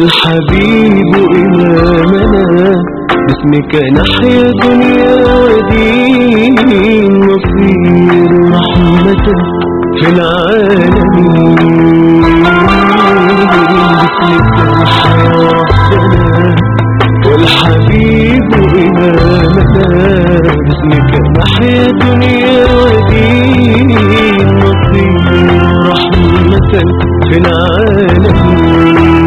والحبيب إمامنا باسمك نحيا دنيا ودين نصير رحمة في العالمين باسمك نحيا ربنا والحبيب إمامنا باسمك نحيا دنيا ودين نصير رحمة في العالمين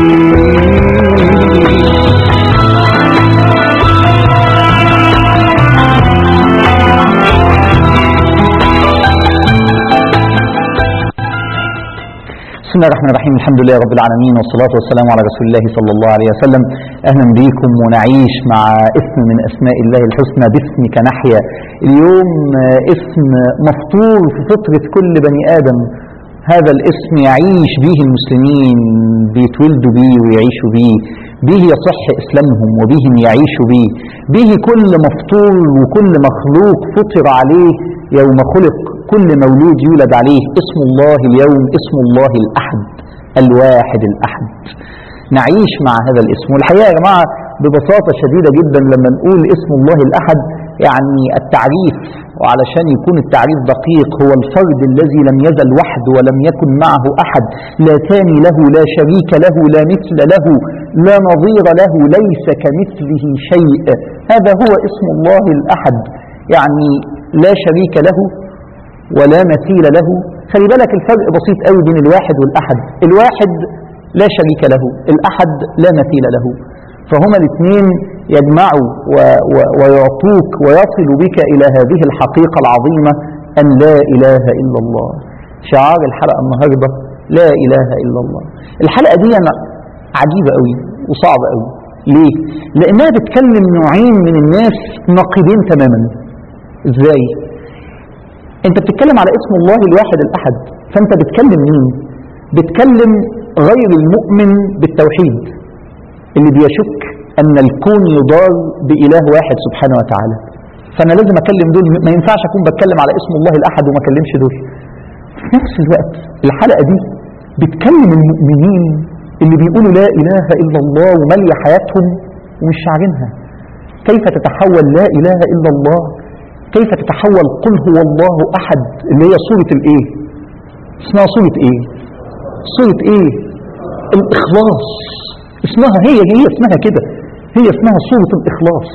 بسم الله الرحمن الرحيم الحمد لله رب العالمين والصلاة والسلام على رسول الله صلى الله عليه وسلم أهلا بكم ونعيش مع اسم من أسماء الله الحسنى باسمك نحيا اليوم آه، اسم مفطور في فطرة كل بني آدم هذا الاسم يعيش به المسلمين بيتولدوا بيه ويعيشوا بيه به يصح إسلامهم وبهم يعيشوا به به كل مفطور وكل مخلوق فطر عليه يوم خلق كل مولود يولد عليه اسم الله اليوم اسم الله الأحد الواحد الأحد نعيش مع هذا الاسم والحقيقة يا جماعة ببساطة شديدة جدا لما نقول اسم الله الأحد يعني التعريف وعلشان يكون التعريف دقيق هو الفرد الذي لم يزل وحده ولم يكن معه أحد لا ثاني له لا شريك له لا مثل له لا نظير له ليس كمثله شيء هذا هو اسم الله الأحد يعني لا شريك له ولا مثيل له خلي بالك الفرق بسيط قوي بين الواحد والأحد الواحد لا شريك له الأحد لا مثيل له فهما الاثنين يجمعوا و و ويعطوك ويصل بك إلى هذه الحقيقة العظيمة أن لا إله إلا الله شعار الحلقة النهاردة لا إله إلا الله الحلقة دي أنا عجيبة قوي وصعبة قوي ليه؟ لأنها بتكلم نوعين من الناس نقيضين تماما ازاي؟ انت بتتكلم على اسم الله الواحد الاحد فانت بتكلم مين بتكلم غير المؤمن بالتوحيد اللي بيشك ان الكون يدار باله واحد سبحانه وتعالى فانا لازم اكلم دول ما ينفعش اكون بتكلم على اسم الله الاحد وما اكلمش دول في نفس الوقت الحلقه دي بتكلم المؤمنين اللي بيقولوا لا اله الا الله وماليه حياتهم ومش شاعرينها كيف تتحول لا اله الا الله كيف تتحول قل هو الله احد اللي هي سوره الايه اسمها سوره ايه سوره ايه الاخلاص اسمها هي هي اسمها كده هي اسمها سوره الاخلاص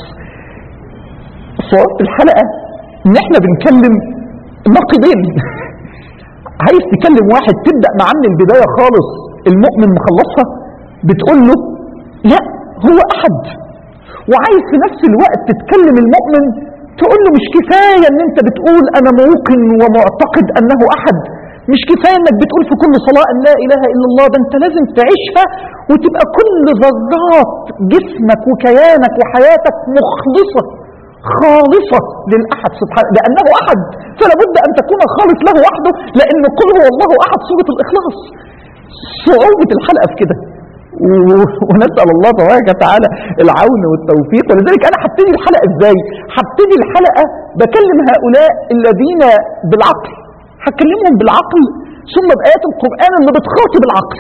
صورة الحلقه ان احنا بنكلم ناقدين عايز تكلم واحد تبدا معاه من البدايه خالص المؤمن مخلصها بتقول له لا هو احد وعايز في نفس الوقت تتكلم المؤمن تقول له مش كفاية ان انت بتقول انا موقن ومعتقد انه احد مش كفاية انك بتقول في كل صلاة ان لا اله الا الله ده انت لازم تعيشها وتبقى كل ذرات جسمك وكيانك وحياتك مخلصة خالصة للأحد سبحانه لأنه أحد فلا بد أن تكون خالص له وحده لأن قل هو الله أحد سورة الإخلاص صعوبة الحلقة في كده و- ونسأل الله تبارك وتعالى العون والتوفيق ولذلك أنا هبتدي الحلقة إزاي؟ هبتدي الحلقة بكلم هؤلاء الذين بالعقل هكلمهم بالعقل ثم بآيات القرآن اللي بتخاطب العقل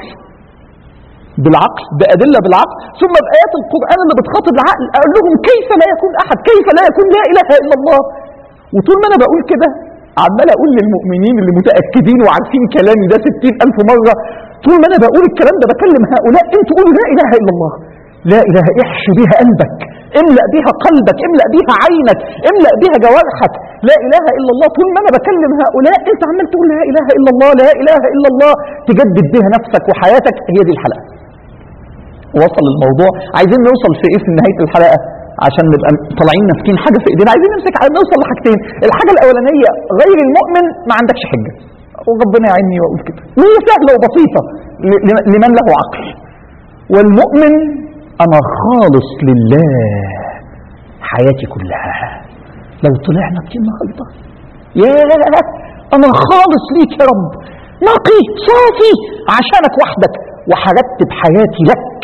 بالعقل بأدلة بالعقل ثم بآيات القرآن اللي بتخاطب العقل أقول لهم كيف لا يكون أحد كيف لا يكون لا إله إلا الله وطول ما أنا بقول كده عمال أقول للمؤمنين اللي متأكدين وعارفين كلامي ده ستين ألف مرة طول ما أنا بقول الكلام ده بكلم هؤلاء أنتوا قولوا لا إله إلا الله لا إله احشي بها قلبك املأ بها قلبك املأ بها عينك املأ بها جوارحك لا إله إلا الله طول ما أنا بكلم هؤلاء أنت عمال تقول لا إله إلا الله لا إله إلا الله تجدد بها نفسك وحياتك هي دي الحلقة وصل الموضوع عايزين نوصل في ايه في نهايه الحلقه عشان نبقى طالعين ماسكين حاجه في ايدينا عايزين نمسك على نوصل لحاجتين الحاجه الاولانيه غير المؤمن ما عندكش حجه وربنا يعيني واقول كده وهي سهله وبسيطه ل- ل- لمن له عقل والمؤمن انا خالص لله حياتي كلها لو طلعنا كتير النهارده ياه انا خالص ليك يا رب نقي صافي عشانك وحدك وحرتب حياتي لك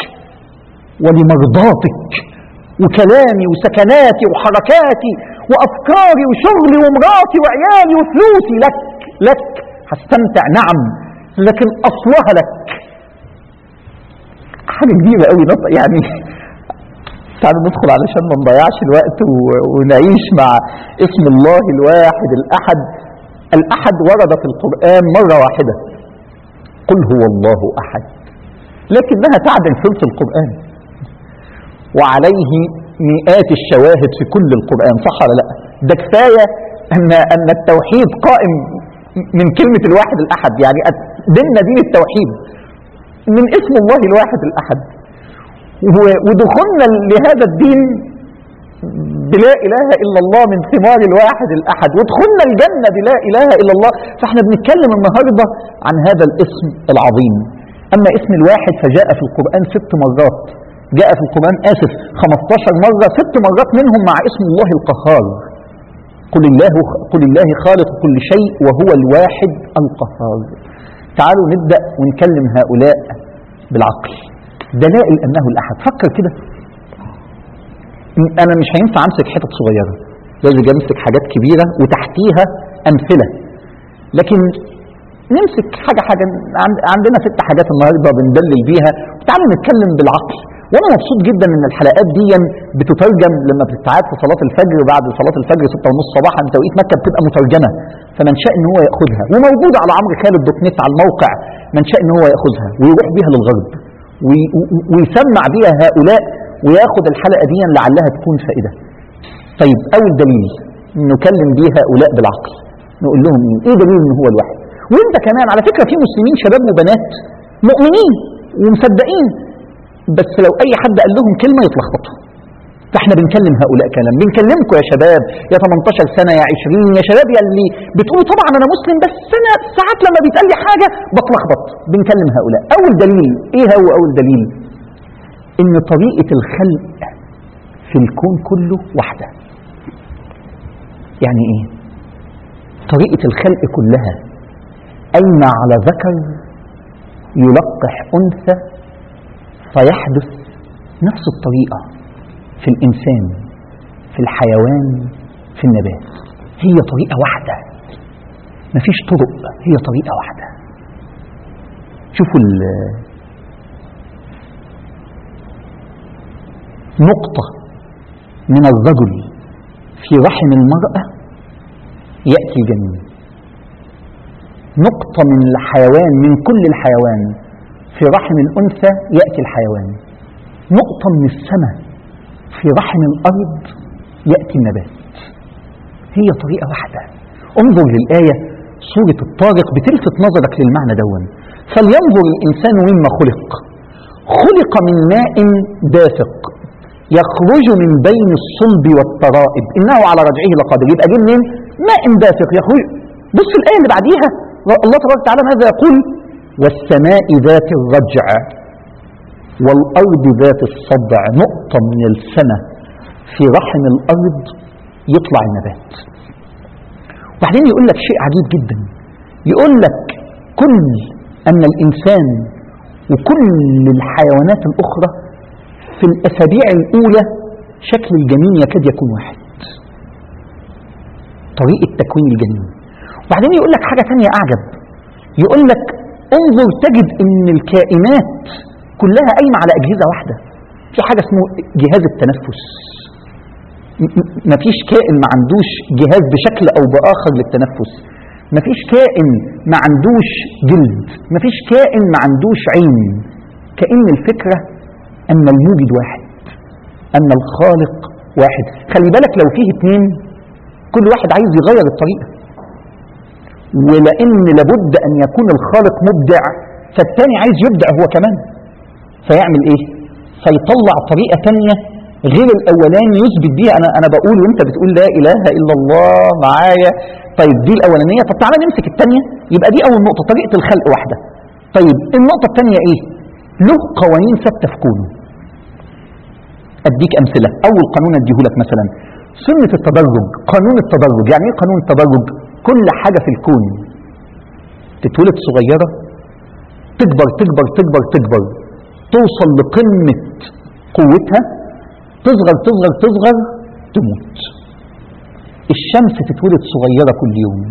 ولمرضاتك وكلامي وسكناتي وحركاتي وافكاري وشغلي ومراتي وعيالي وفلوسي لك لك هستمتع نعم لكن اصلها لك حاجة كبيرة قوي نط- يعني تعالوا ندخل علشان ما نضيعش الوقت و- ونعيش مع اسم الله الواحد الأحد الأحد ورد في القرآن مرة واحدة قل هو الله أحد لكنها تعدل ثلث القرآن وعليه مئات الشواهد في كل القرآن صح ولا لا ده كفاية أن, أن التوحيد قائم من كلمة الواحد الأحد يعني ديننا دين التوحيد من اسم الله الواحد الأحد و- ودخولنا لهذا الدين بلا إله إلا الله من ثمار الواحد الأحد ودخلنا الجنة بلا إله إلا الله فاحنا بنتكلم النهاردة عن هذا الاسم العظيم أما اسم الواحد فجاء في القرآن ست مرات جاء في القرآن آسف 15 مرة ست مرات منهم مع اسم الله القهار قل الله, قل الله خالق كل شيء وهو الواحد القهار تعالوا نبدأ ونكلم هؤلاء بالعقل دلائل أنه الأحد فكر كده انا مش هينفع امسك حتت صغيره لازم امسك حاجات كبيره وتحتيها امثله لكن نمسك حاجه حاجه عند- عندنا ست حاجات النهارده بندلل بيها تعالوا نتكلم بالعقل وانا مبسوط جدا ان الحلقات دي بتترجم لما بتتعاد في صلاه الفجر بعد صلاه الفجر 6 ونص صباحا توقيت مكه بتبقى مترجمه فمن شاء ان هو ياخذها وموجوده على عمرو خالد دوت نت على الموقع من شاء ان هو ياخذها ويروح بيها للغرب وي- و- ويسمع بيها هؤلاء وياخد الحلقه دي لعلها تكون فائده. طيب اول دليل نكلم بيه هؤلاء بالعقل نقول لهم ايه؟ ايه دليل ان هو الواحد؟ وانت كمان على فكره في مسلمين شباب وبنات مؤمنين ومصدقين بس لو اي حد قال لهم كلمه يتلخبطوا. فاحنا بنكلم هؤلاء كلام بنكلمكم يا شباب يا 18 سنه يا 20 يا شباب يا اللي بتقولوا طبعا انا مسلم بس انا ساعات لما بيتقال لي حاجه بتلخبط بنكلم هؤلاء اول دليل ايه هو اول دليل ان طريقه الخلق في الكون كله واحده يعني ايه طريقه الخلق كلها قايمه على ذكر يلقح انثى فيحدث نفس الطريقه في الانسان في الحيوان في النبات هي طريقه واحده مفيش طرق هي طريقه واحده شوفوا ال- نقطة من الرجل في رحم المرأة يأتي الجنين نقطة من الحيوان من كل الحيوان في رحم الأنثى يأتي الحيوان نقطة من السماء في رحم الأرض يأتي النبات هي طريقة واحدة انظر للآية سورة الطارق بتلفت نظرك للمعنى دون فلينظر الإنسان مما خلق خلق من ماء دافق يخرج من بين الصلب والترائب انه على رجعه لقادر يبقى جه منين؟ ماء دافق يخرج بص الايه اللي بعديها الله تبارك وتعالى ماذا يقول؟ والسماء ذات الرجع والارض ذات الصدع نقطه من السماء في رحم الارض يطلع النبات وبعدين يقول لك شيء عجيب جدا يقول لك كل ان الانسان وكل الحيوانات الاخرى في الأسابيع الأولى شكل الجنين يكاد يكون واحد طريقة تكوين الجنين وبعدين يقول لك حاجة تانية أعجب يقول لك انظر تجد أن الكائنات كلها قايمة على أجهزة واحدة في حاجة اسمه جهاز التنفس م- م- مفيش كائن ما عندوش جهاز بشكل أو بآخر للتنفس مفيش كائن ما عندوش جلد مفيش كائن ما عندوش عين كأن الفكرة أن الموجد واحد أن الخالق واحد خلي بالك لو فيه اتنين كل واحد عايز يغير الطريقة ولأن لابد أن يكون الخالق مبدع فالتاني عايز يبدع هو كمان فيعمل ايه فيطلع طريقة تانية غير الأولاني يثبت بيها أنا أنا بقول وأنت بتقول لا إله إلا الله معايا طيب دي الأولانية طب تعالى نمسك التانية يبقى دي أول نقطة طريقة الخلق واحدة طيب النقطة التانية إيه؟ له قوانين ثابتة في كونه أديك أمثلة أول قانون أديهولك مثلا سنة التدرج قانون التدرج يعني إيه قانون التدرج كل حاجة في الكون تتولد صغيرة تكبر تكبر تكبر تكبر توصل لقمة قوتها تصغر تصغر تصغر تموت الشمس تتولد صغيرة كل يوم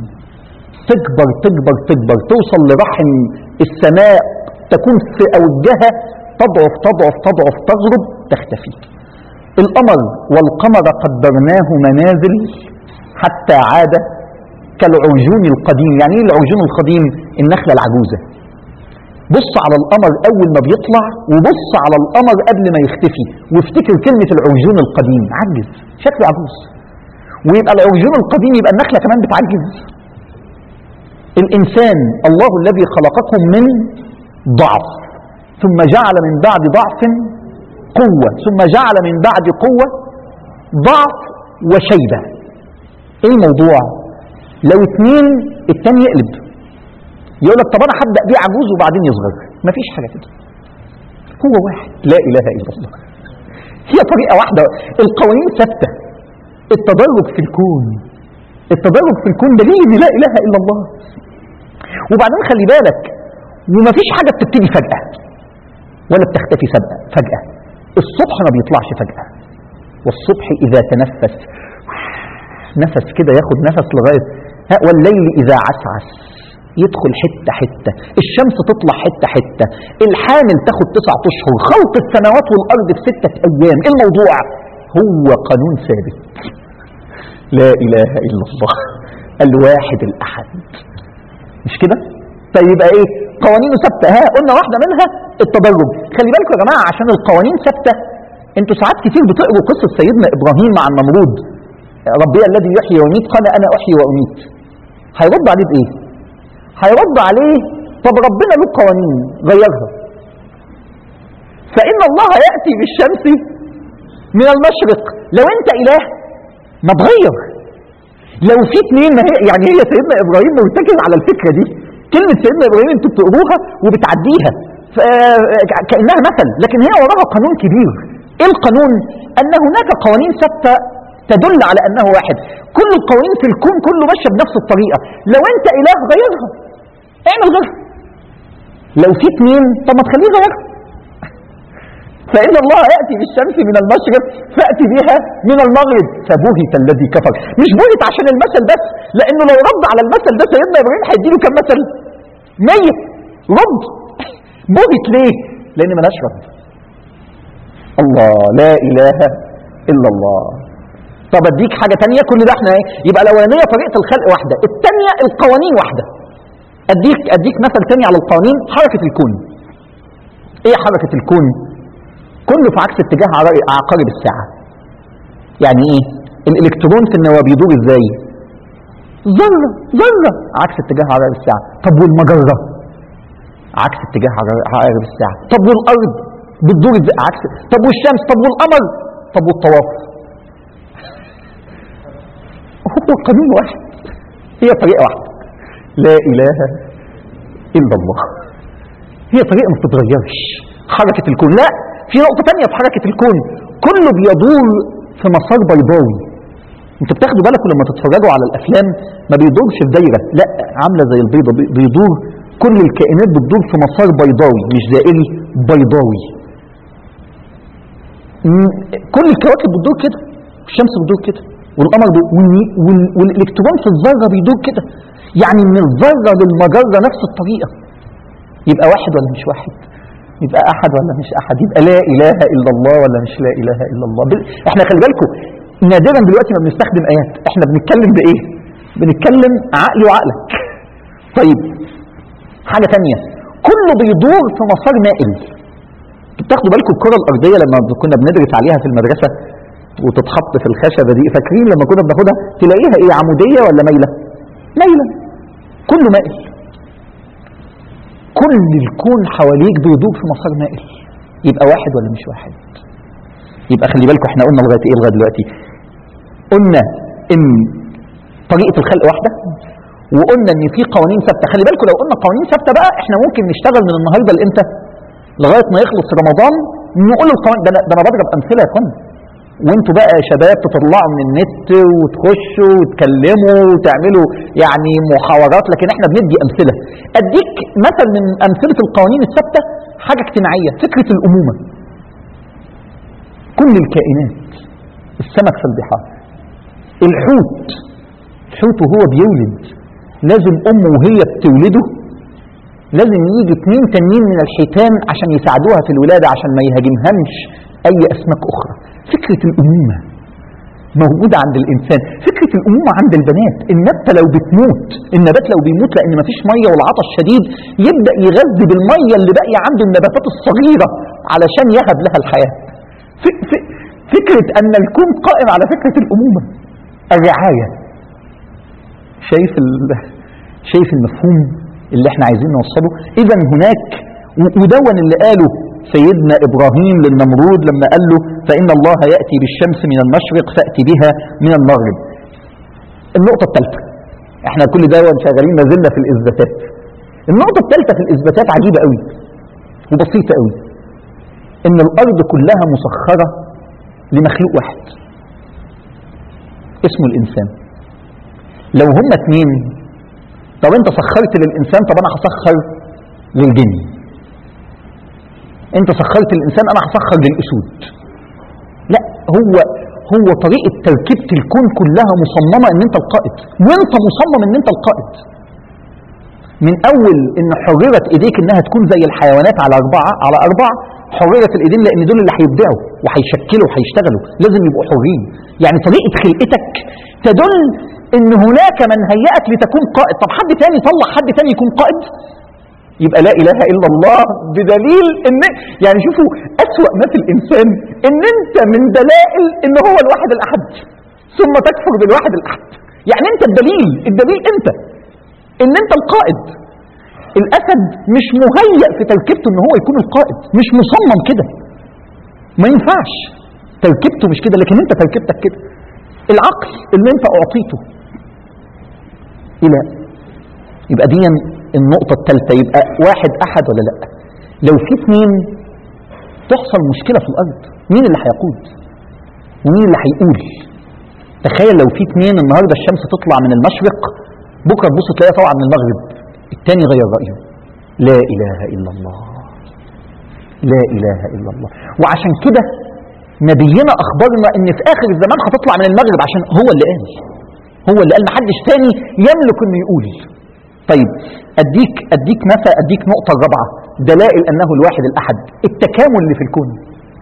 تكبر تكبر تكبر توصل لرحم السماء تكون في أوجها تضعف تضعف تضعف تغرب تختفي القمر والقمر قدرناه منازل حتى عاد كالعرجون القديم يعني ايه العرجون القديم النخلة العجوزة بص على القمر اول ما بيطلع وبص على القمر قبل ما يختفي وافتكر كلمة العرجون القديم عجز شكله عجوز ويبقى العرجون القديم يبقى النخلة كمان بتعجز الإنسان الله الذي خلقكم من ضعف ثم جعل من بعد ضعف قوة ثم جعل من بعد قوة ضعف وشيبة ايه الموضوع لو اتنين التاني يقلب يقول لك طب انا هبدا بيه عجوز وبعدين يصغر مفيش حاجه كده هو واحد لا اله الا الله هي طريقه واحده القوانين ثابته التدرج في الكون التدرج في الكون دليل ان لا اله الا الله وبعدين خلي بالك ومفيش حاجه بتبتدي فجاه ولا بتختفي سبقة فجاه الصبح ما بيطلعش فجاه والصبح اذا تنفس نفس كده ياخد نفس لغايه ها والليل اذا عسعس يدخل حتة حتة الشمس تطلع حتة حتة الحامل تاخد تسعة أشهر خلط السماوات والأرض في ستة أيام إيه الموضوع هو قانون ثابت لا إله إلا الله الواحد الأحد مش كده طيب يبقى ايه قوانينه ثابته ها قلنا واحده منها التدرج خلي بالكم يا جماعه عشان القوانين ثابته انتوا ساعات كتير بتقروا قصه سيدنا ابراهيم مع النمرود ربي الذي يحيي ويميت قال انا احيي واميت هيرد عليه بايه هيرد عليه طب ربنا له قوانين غيرها فإن الله يأتي بالشمس من المشرق لو أنت إله ما تغير لو في اثنين ما هي يعني هي سيدنا إبراهيم مرتكز على الفكرة دي كلمة سيدنا إبراهيم أنتوا بتقروها وبتعديها ف- كأنها مثل لكن هي وراها قانون كبير إيه القانون؟ أن هناك قوانين ثابتة تدل على أنه واحد كل القوانين في الكون كله ماشية بنفس الطريقة لو أنت إله غيرها اعمل غيرها لو في اثنين طب ما تخليه غيرها فإن الله يأتي بالشمس من المشرق فأتي بها من المغرب فبهت الذي كفر مش بهت عشان المثل بس لأنه لو رد على المثل ده سيدنا إبراهيم هيديله كم مثل مية رد بهت ليه لأن ملاش رد الله لا إله إلا الله طب اديك حاجة تانية كل ده احنا ايه يبقى الأولانية طريقة الخلق واحدة التانية القوانين واحدة اديك اديك مثل تاني على القوانين حركة الكون ايه حركة الكون كله في عكس اتجاه عر- عقارب الساعة يعني ايه الالكترون في النواة بيدور ازاي ذرة ذرة عكس اتجاه عقارب الساعة طب والمجرة عكس اتجاه عقار- عقارب الساعة طب والارض بتدور ازاي عكس طب والشمس طب والقمر طب والطواف هو قانون واحد هي طريقة واحدة لا إله إلا الله هي طريقة ما بتتغيرش حركة الكون لا في نقطة تانية في حركة الكون كله بيدور في مسار بيضاوي انتوا بتاخدوا بالكم لما تتفرجوا على الافلام ما بيدورش في دايره لا عامله زي البيضه بي- بيدور كل الكائنات بتدور في مسار بيضاوي مش دائري بيضاوي م- كل الكواكب بتدور كده الشمس بتدور كده والقمر بي... وال... وال... والالكترون في الذره بيدور كده يعني من الذره للمجره نفس الطريقه يبقى واحد ولا مش واحد يبقى احد ولا مش احد يبقى لا اله الا الله ولا مش لا اله الا الله بال... احنا خلي بالكم نادرا دلوقتي ما بنستخدم ايات احنا بنتكلم بايه بنتكلم عقلي وعقلك طيب حاجه تانية كله بيدور في مسار مائل بتاخدوا بالكم الكره الارضيه لما كنا بندرس عليها في المدرسه وتتحط في الخشبه دي فاكرين لما كنا بناخدها تلاقيها ايه عموديه ولا مايله مايله كله مائل كل الكون حواليك بيدور في مسار مائل يبقى واحد ولا مش واحد يبقى خلي بالكم احنا قلنا لغايه ايه لغايه دلوقتي قلنا ان طريقه الخلق واحده وقلنا ان في قوانين ثابته خلي بالكم لو قلنا قوانين ثابته بقى احنا ممكن نشتغل من النهارده لامتى لغايه ما يخلص رمضان نقول القوانين ده انا ده انا بضرب امثله يا فندم وانتوا بقى يا شباب تطلعوا من النت وتخشوا وتكلموا وتعملوا يعني محاورات لكن احنا بندي امثله اديك مثل من امثله القوانين الثابته حاجه اجتماعيه فكره الامومه كل الكائنات السمك في البحار الحوت الحوت وهو بيولد لازم امه وهي بتولده لازم يجي اتنين تانيين من الحيتان عشان يساعدوها في الولادة عشان ما يهاجمهمش أي أسماك أخرى فكرة الأمومة موجودة عند الإنسان فكرة الأمومة عند البنات النبتة لو بتموت النبات لو بيموت لأن مفيش مية والعطش شديد يبدأ يغذي بالمية اللي باقية عنده النباتات الصغيرة علشان يهب لها الحياة ف- ف- فكرة أن الكون قائم على فكرة الأمومة الرعاية شايف ال... شايف المفهوم اللي احنا عايزين نوصله اذا هناك و- ودون اللي قاله سيدنا ابراهيم للنمرود لما قال له فان الله ياتي بالشمس من المشرق فاتي بها من المغرب النقطه الثالثه احنا كل ده شغالين ما زلنا في الاثباتات النقطه الثالثه في الاثباتات عجيبه قوي وبسيطه قوي ان الارض كلها مسخره لمخلوق واحد اسمه الانسان لو هما اتنين طب انت سخرت للانسان طب انا هسخر للجن انت سخرت للانسان انا هسخر للاسود لا هو هو طريقه تركيبه الكون كلها مصممه ان انت القائد وانت مصمم ان انت القائد من اول ان حررت ايديك انها تكون زي الحيوانات على اربعه على اربعه حررت الايدين لان دول اللي هيبدعوا وهيشكلوا وهيشتغلوا لازم يبقوا حرين يعني طريقه خلقتك تدل ان هناك من هيأك لتكون قائد طب حد تاني طلع حد تاني يكون قائد يبقى لا اله الا الله بدليل ان يعني شوفوا اسوأ ما في الانسان ان انت من دلائل ان هو الواحد الاحد ثم تكفر بالواحد الاحد يعني انت الدليل الدليل انت ان انت القائد الاسد مش مهيأ في تركيبته ان هو يكون القائد مش مصمم كده ما ينفعش تركيبته مش كده لكن انت تركيبتك كده العقل اللي انت اعطيته الى يبقى دي النقطة الثالثة يبقى واحد احد ولا لا لو في اثنين تحصل مشكلة في الارض مين اللي هيقود ومين اللي هيقول تخيل لو في اثنين النهارده الشمس تطلع من المشرق بكره تبص تلاقيها طالعه من المغرب الثاني غير رايه لا اله الا الله لا اله الا الله وعشان كده نبينا اخبرنا ان في اخر الزمان هتطلع من المغرب عشان هو اللي قال هو اللي قال محدش تاني يملك انه يقول طيب اديك اديك مثل اديك نقطه رابعه دلائل انه الواحد الاحد التكامل اللي في الكون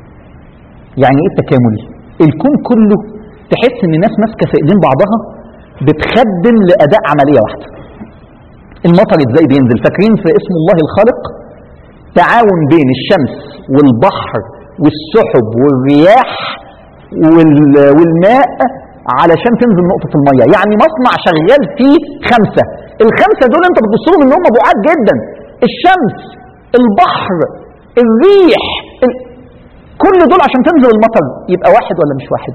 يعني ايه التكامل الكون كله تحس ان الناس ماسكه في ايدين بعضها بتخدم لاداء عمليه واحده المطر ازاي بينزل فاكرين في اسم الله الخالق تعاون بين الشمس والبحر والسحب والرياح وال- والماء علشان تنزل نقطة المية يعني مصنع شغال فيه خمسة الخمسة دول انت بتبص لهم ان هم بعاد جدا الشمس البحر الريح ال... كل دول عشان تنزل المطر يبقى واحد ولا مش واحد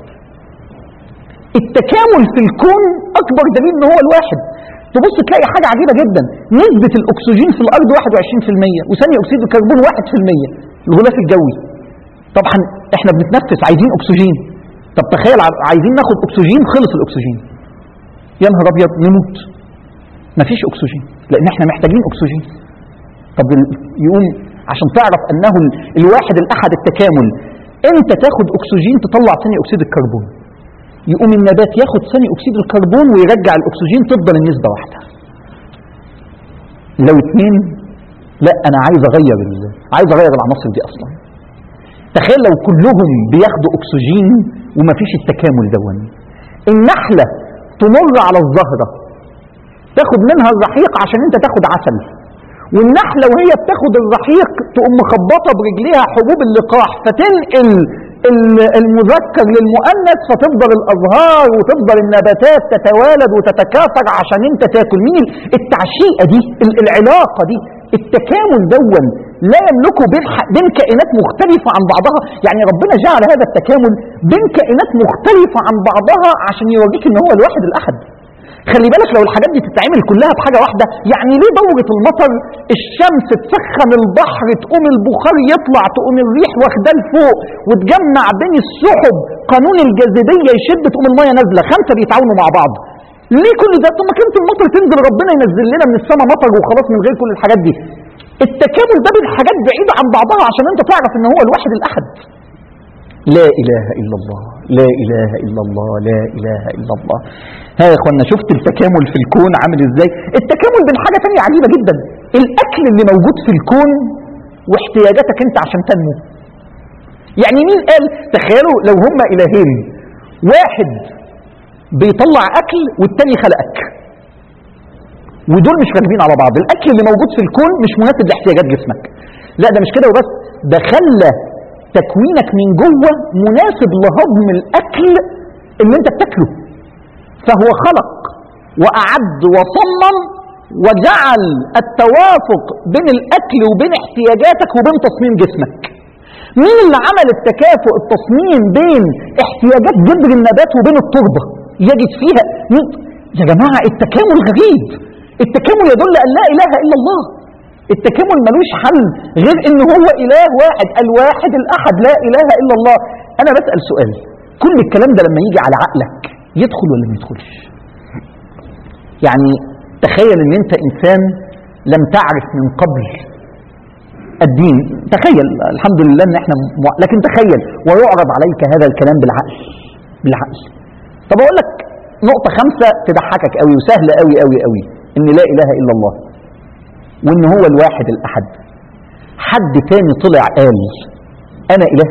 التكامل في الكون اكبر دليل ان هو الواحد تبص تلاقي حاجة عجيبة جدا نسبة الأكسجين في الأرض 21% وثاني أكسيد الكربون 1% الغلاف الجوي طبعا احنا بنتنفس عايزين أكسجين طب تخيل ع- عايزين ناخد أكسجين خلص الأكسجين يا نهار أبيض نموت مفيش أكسجين لأن احنا محتاجين أكسجين طب ال- يقوم عشان تعرف أنه ال- الواحد الأحد التكامل أنت تاخد أكسجين تطلع ثاني أكسيد الكربون يقوم النبات ياخد ثاني اكسيد الكربون ويرجع الاكسجين تفضل النسبه واحده لو اتنين لا انا عايز اغير ال- عايز اغير العناصر دي اصلا تخيل لو كلهم بياخدوا اكسجين ومفيش التكامل دون النحله تمر على الزهره تاخد منها الرحيق عشان انت تاخد عسل والنحله وهي بتاخد الرحيق تقوم مخبطه برجليها حبوب اللقاح فتنقل ال- المذكر للمؤنث فتفضل الازهار وتفضل النباتات تتوالد وتتكاثر عشان انت تاكل مين ال- التعشيقه دي ال- العلاقه دي التكامل دون لا يملكه بين ح- بين كائنات مختلفه عن بعضها يعني ربنا جعل هذا التكامل بين كائنات مختلفه عن بعضها عشان يوريك ان هو الواحد الاحد خلي بالك لو الحاجات دي تتعمل كلها بحاجه واحده يعني ليه دوره المطر الشمس تسخن البحر تقوم البخار يطلع تقوم الريح واخداه لفوق وتجمع بين السحب قانون الجاذبيه يشد تقوم الميه نازله خمسه بيتعاونوا مع بعض ليه كل ده طب ما كانت المطر تنزل ربنا ينزل لنا من السماء مطر وخلاص من غير كل الحاجات دي التكامل ده بين حاجات بعيده عن بعضها عشان انت تعرف ان هو الواحد الاحد لا إله إلا الله لا إله إلا الله لا إله إلا الله ها يا إخوانا شفت التكامل في الكون عامل إزاي التكامل بين حاجة تانية عجيبة جدا الاكل اللي موجود في الكون واحتياجاتك انت عشان تنمو يعني مين قال تخيلوا لو هما الهين واحد بيطلع اكل والتاني خلقك ودول مش راكبين على بعض الاكل اللي موجود في الكون مش مناسب لاحتياجات جسمك لا ده مش كده وبس ده خلى تكوينك من جوه مناسب لهضم الاكل اللي انت بتاكله فهو خلق واعد وصمم وجعل التوافق بين الاكل وبين احتياجاتك وبين تصميم جسمك مين اللي عمل التكافؤ التصميم بين احتياجات جذر النبات وبين التربه يجد فيها مين؟ يا جماعه التكامل غريب التكامل يدل ان لا اله الا الله التكامل ملوش حل غير ان هو اله واحد الواحد الاحد لا اله الا الله انا بسال سؤال كل الكلام ده لما يجي على عقلك يدخل ولا ما يدخلش يعني تخيل ان انت انسان لم تعرف من قبل الدين تخيل الحمد لله ان احنا مو... لكن تخيل ويعرض عليك هذا الكلام بالعقل بالعقل طب اقول لك نقطة خمسة تضحكك قوي وسهلة قوي قوي قوي ان لا اله الا الله وان هو الواحد الاحد حد تاني طلع قال انا اله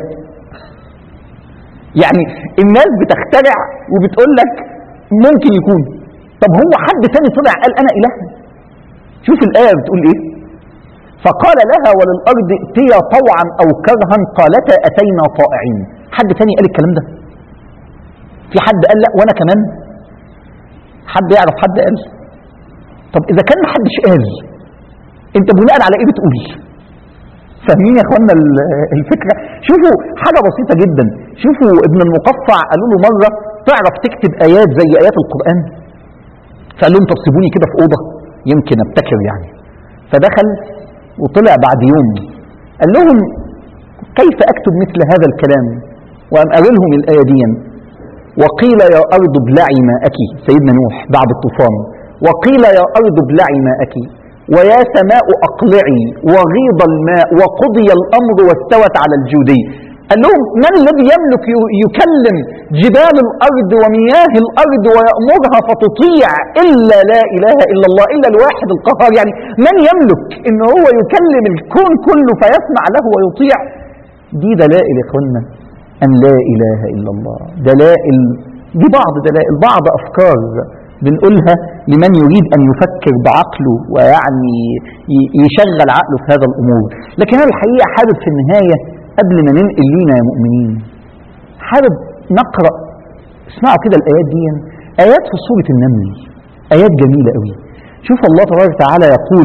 يعني الناس بتخترع وبتقول لك ممكن يكون طب هو حد تاني طلع قال انا اله شوف الايه بتقول ايه فقال لها وللارض ائتيا طوعا او كرها قالتا اتينا طائعين حد تاني قال الكلام ده في حد قال لا وانا كمان حد يعرف حد قال طب اذا كان محدش قال انت بناء على ايه بتقول فاهمين يا اخوانا ال- الفكره شوفوا حاجه بسيطه جدا شوفوا ابن المقفع قالوا له مره تعرف تكتب ايات زي ايات القران فقال لهم طب سيبوني كده في اوضه يمكن ابتكر يعني فدخل وطلع بعد يوم قال لهم كيف اكتب مثل هذا الكلام وقام قال لهم الايه دي وقيل يا ارض ابلعي ماءك سيدنا نوح بعد الطوفان وقيل يا ارض ابلعي ماءك ويا سماء اقلعي وغيض الماء وقضي الامر واستوت على الجودي قال لهم من الذي يملك ي- يكلم جبال الارض ومياه الارض ويامرها فتطيع الا لا اله الا الله الا الواحد القهار يعني من يملك ان هو يكلم الكون كله فيسمع له ويطيع دي دلائل يا اخوانا ان لا اله الا الله دلائل دي بعض دلائل بعض افكار بنقولها لمن يريد ان يفكر بعقله ويعني ي- يشغل عقله في هذا الامور لكن انا الحقيقه حابب في النهايه قبل ما ننقل لينا يا مؤمنين حابب نقرا اسمعوا كده الايات دي ايات في سوره النمل ايات جميله قوي شوف الله تبارك وتعالى يقول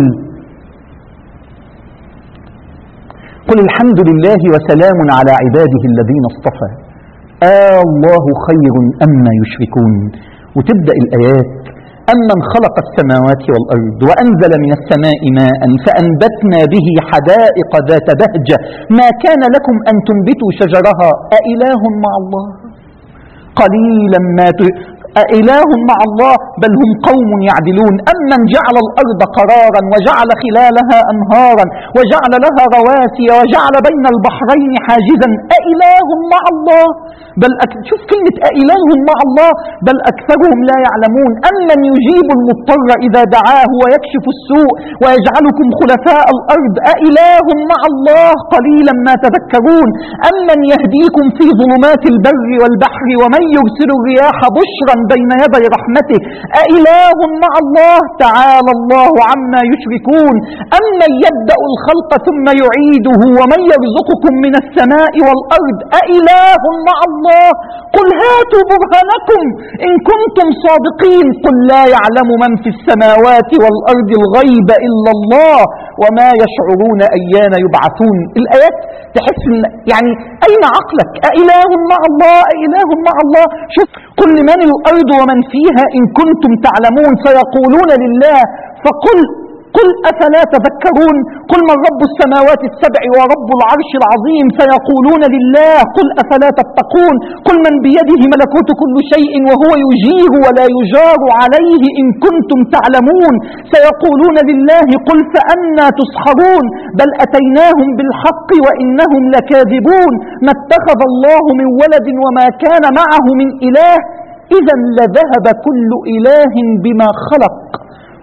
قل الحمد لله وسلام على عباده الذين اصطفى آه الله خير أما يشركون وتبدأ الآيات أمن خلق السماوات والأرض وأنزل من السماء ماء فأنبتنا به حدائق ذات بهجة ما كان لكم أن تنبتوا شجرها أإله مع الله قليلا ما ت... أإله مع الله بل هم قوم يعدلون أمن جعل الأرض قرارا وجعل خلالها أنهارا وجعل لها رواسي وجعل بين البحرين حاجزا أإله مع الله بل أك... شوف كلمة أإله مع الله بل أكثرهم لا يعلمون أمن يجيب المضطر إذا دعاه ويكشف السوء ويجعلكم خلفاء الأرض أإله مع الله قليلا ما تذكرون أمن يهديكم في ظلمات البر والبحر ومن يرسل الرياح بشرا بين يدي رحمته أإله مع الله تعالى الله عما يشركون أمن يبدأ الخلق ثم يعيده ومن يرزقكم من السماء والأرض أإله مع الله قل هاتوا برهانكم إن كنتم صادقين قل لا يعلم من في السماوات والأرض الغيب إلا الله وما يشعرون أيان يبعثون الآيات تحس إن يعني أين عقلك أإله مع الله أإله مع الله شوف قل لمن الأرض ومن فيها إن كنتم تعلمون سيقولون لله فقل قل أفلا تذكرون قل من رب السماوات السبع ورب العرش العظيم سيقولون لله قل أفلا تتقون قل من بيده ملكوت كل شيء وهو يجير ولا يجار عليه إن كنتم تعلمون سيقولون لله قل فأنا تسحرون بل أتيناهم بالحق وإنهم لكاذبون ما اتخذ الله من ولد وما كان معه من إله إذا لذهب كل إله بما خلق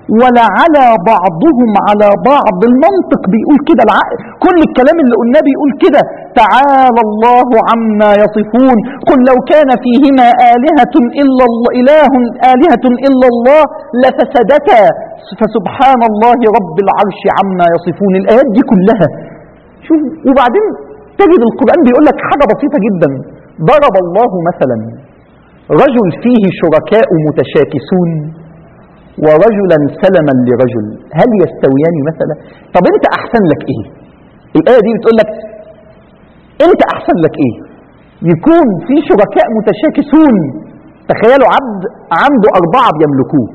ولعلى بعضهم على بعض المنطق بيقول كده العقل كل الكلام اللي قلناه بيقول كده تعالى الله عما يصفون قل لو كان فيهما آلهة إلا الله إله آلهة إلا الله لفسدتا فسبحان الله رب العرش عما يصفون الآيات دي كلها شوف وبعدين تجد القرآن بيقول لك حاجة بسيطة جدا ضرب الله مثلا رجل فيه شركاء متشاكسون ورجلا سلما لرجل هل يستويان مثلا طب انت احسن لك ايه الايه دي بتقول لك انت احسن لك ايه يكون في شركاء متشاكسون تخيلوا عبد عنده اربعه بيملكوه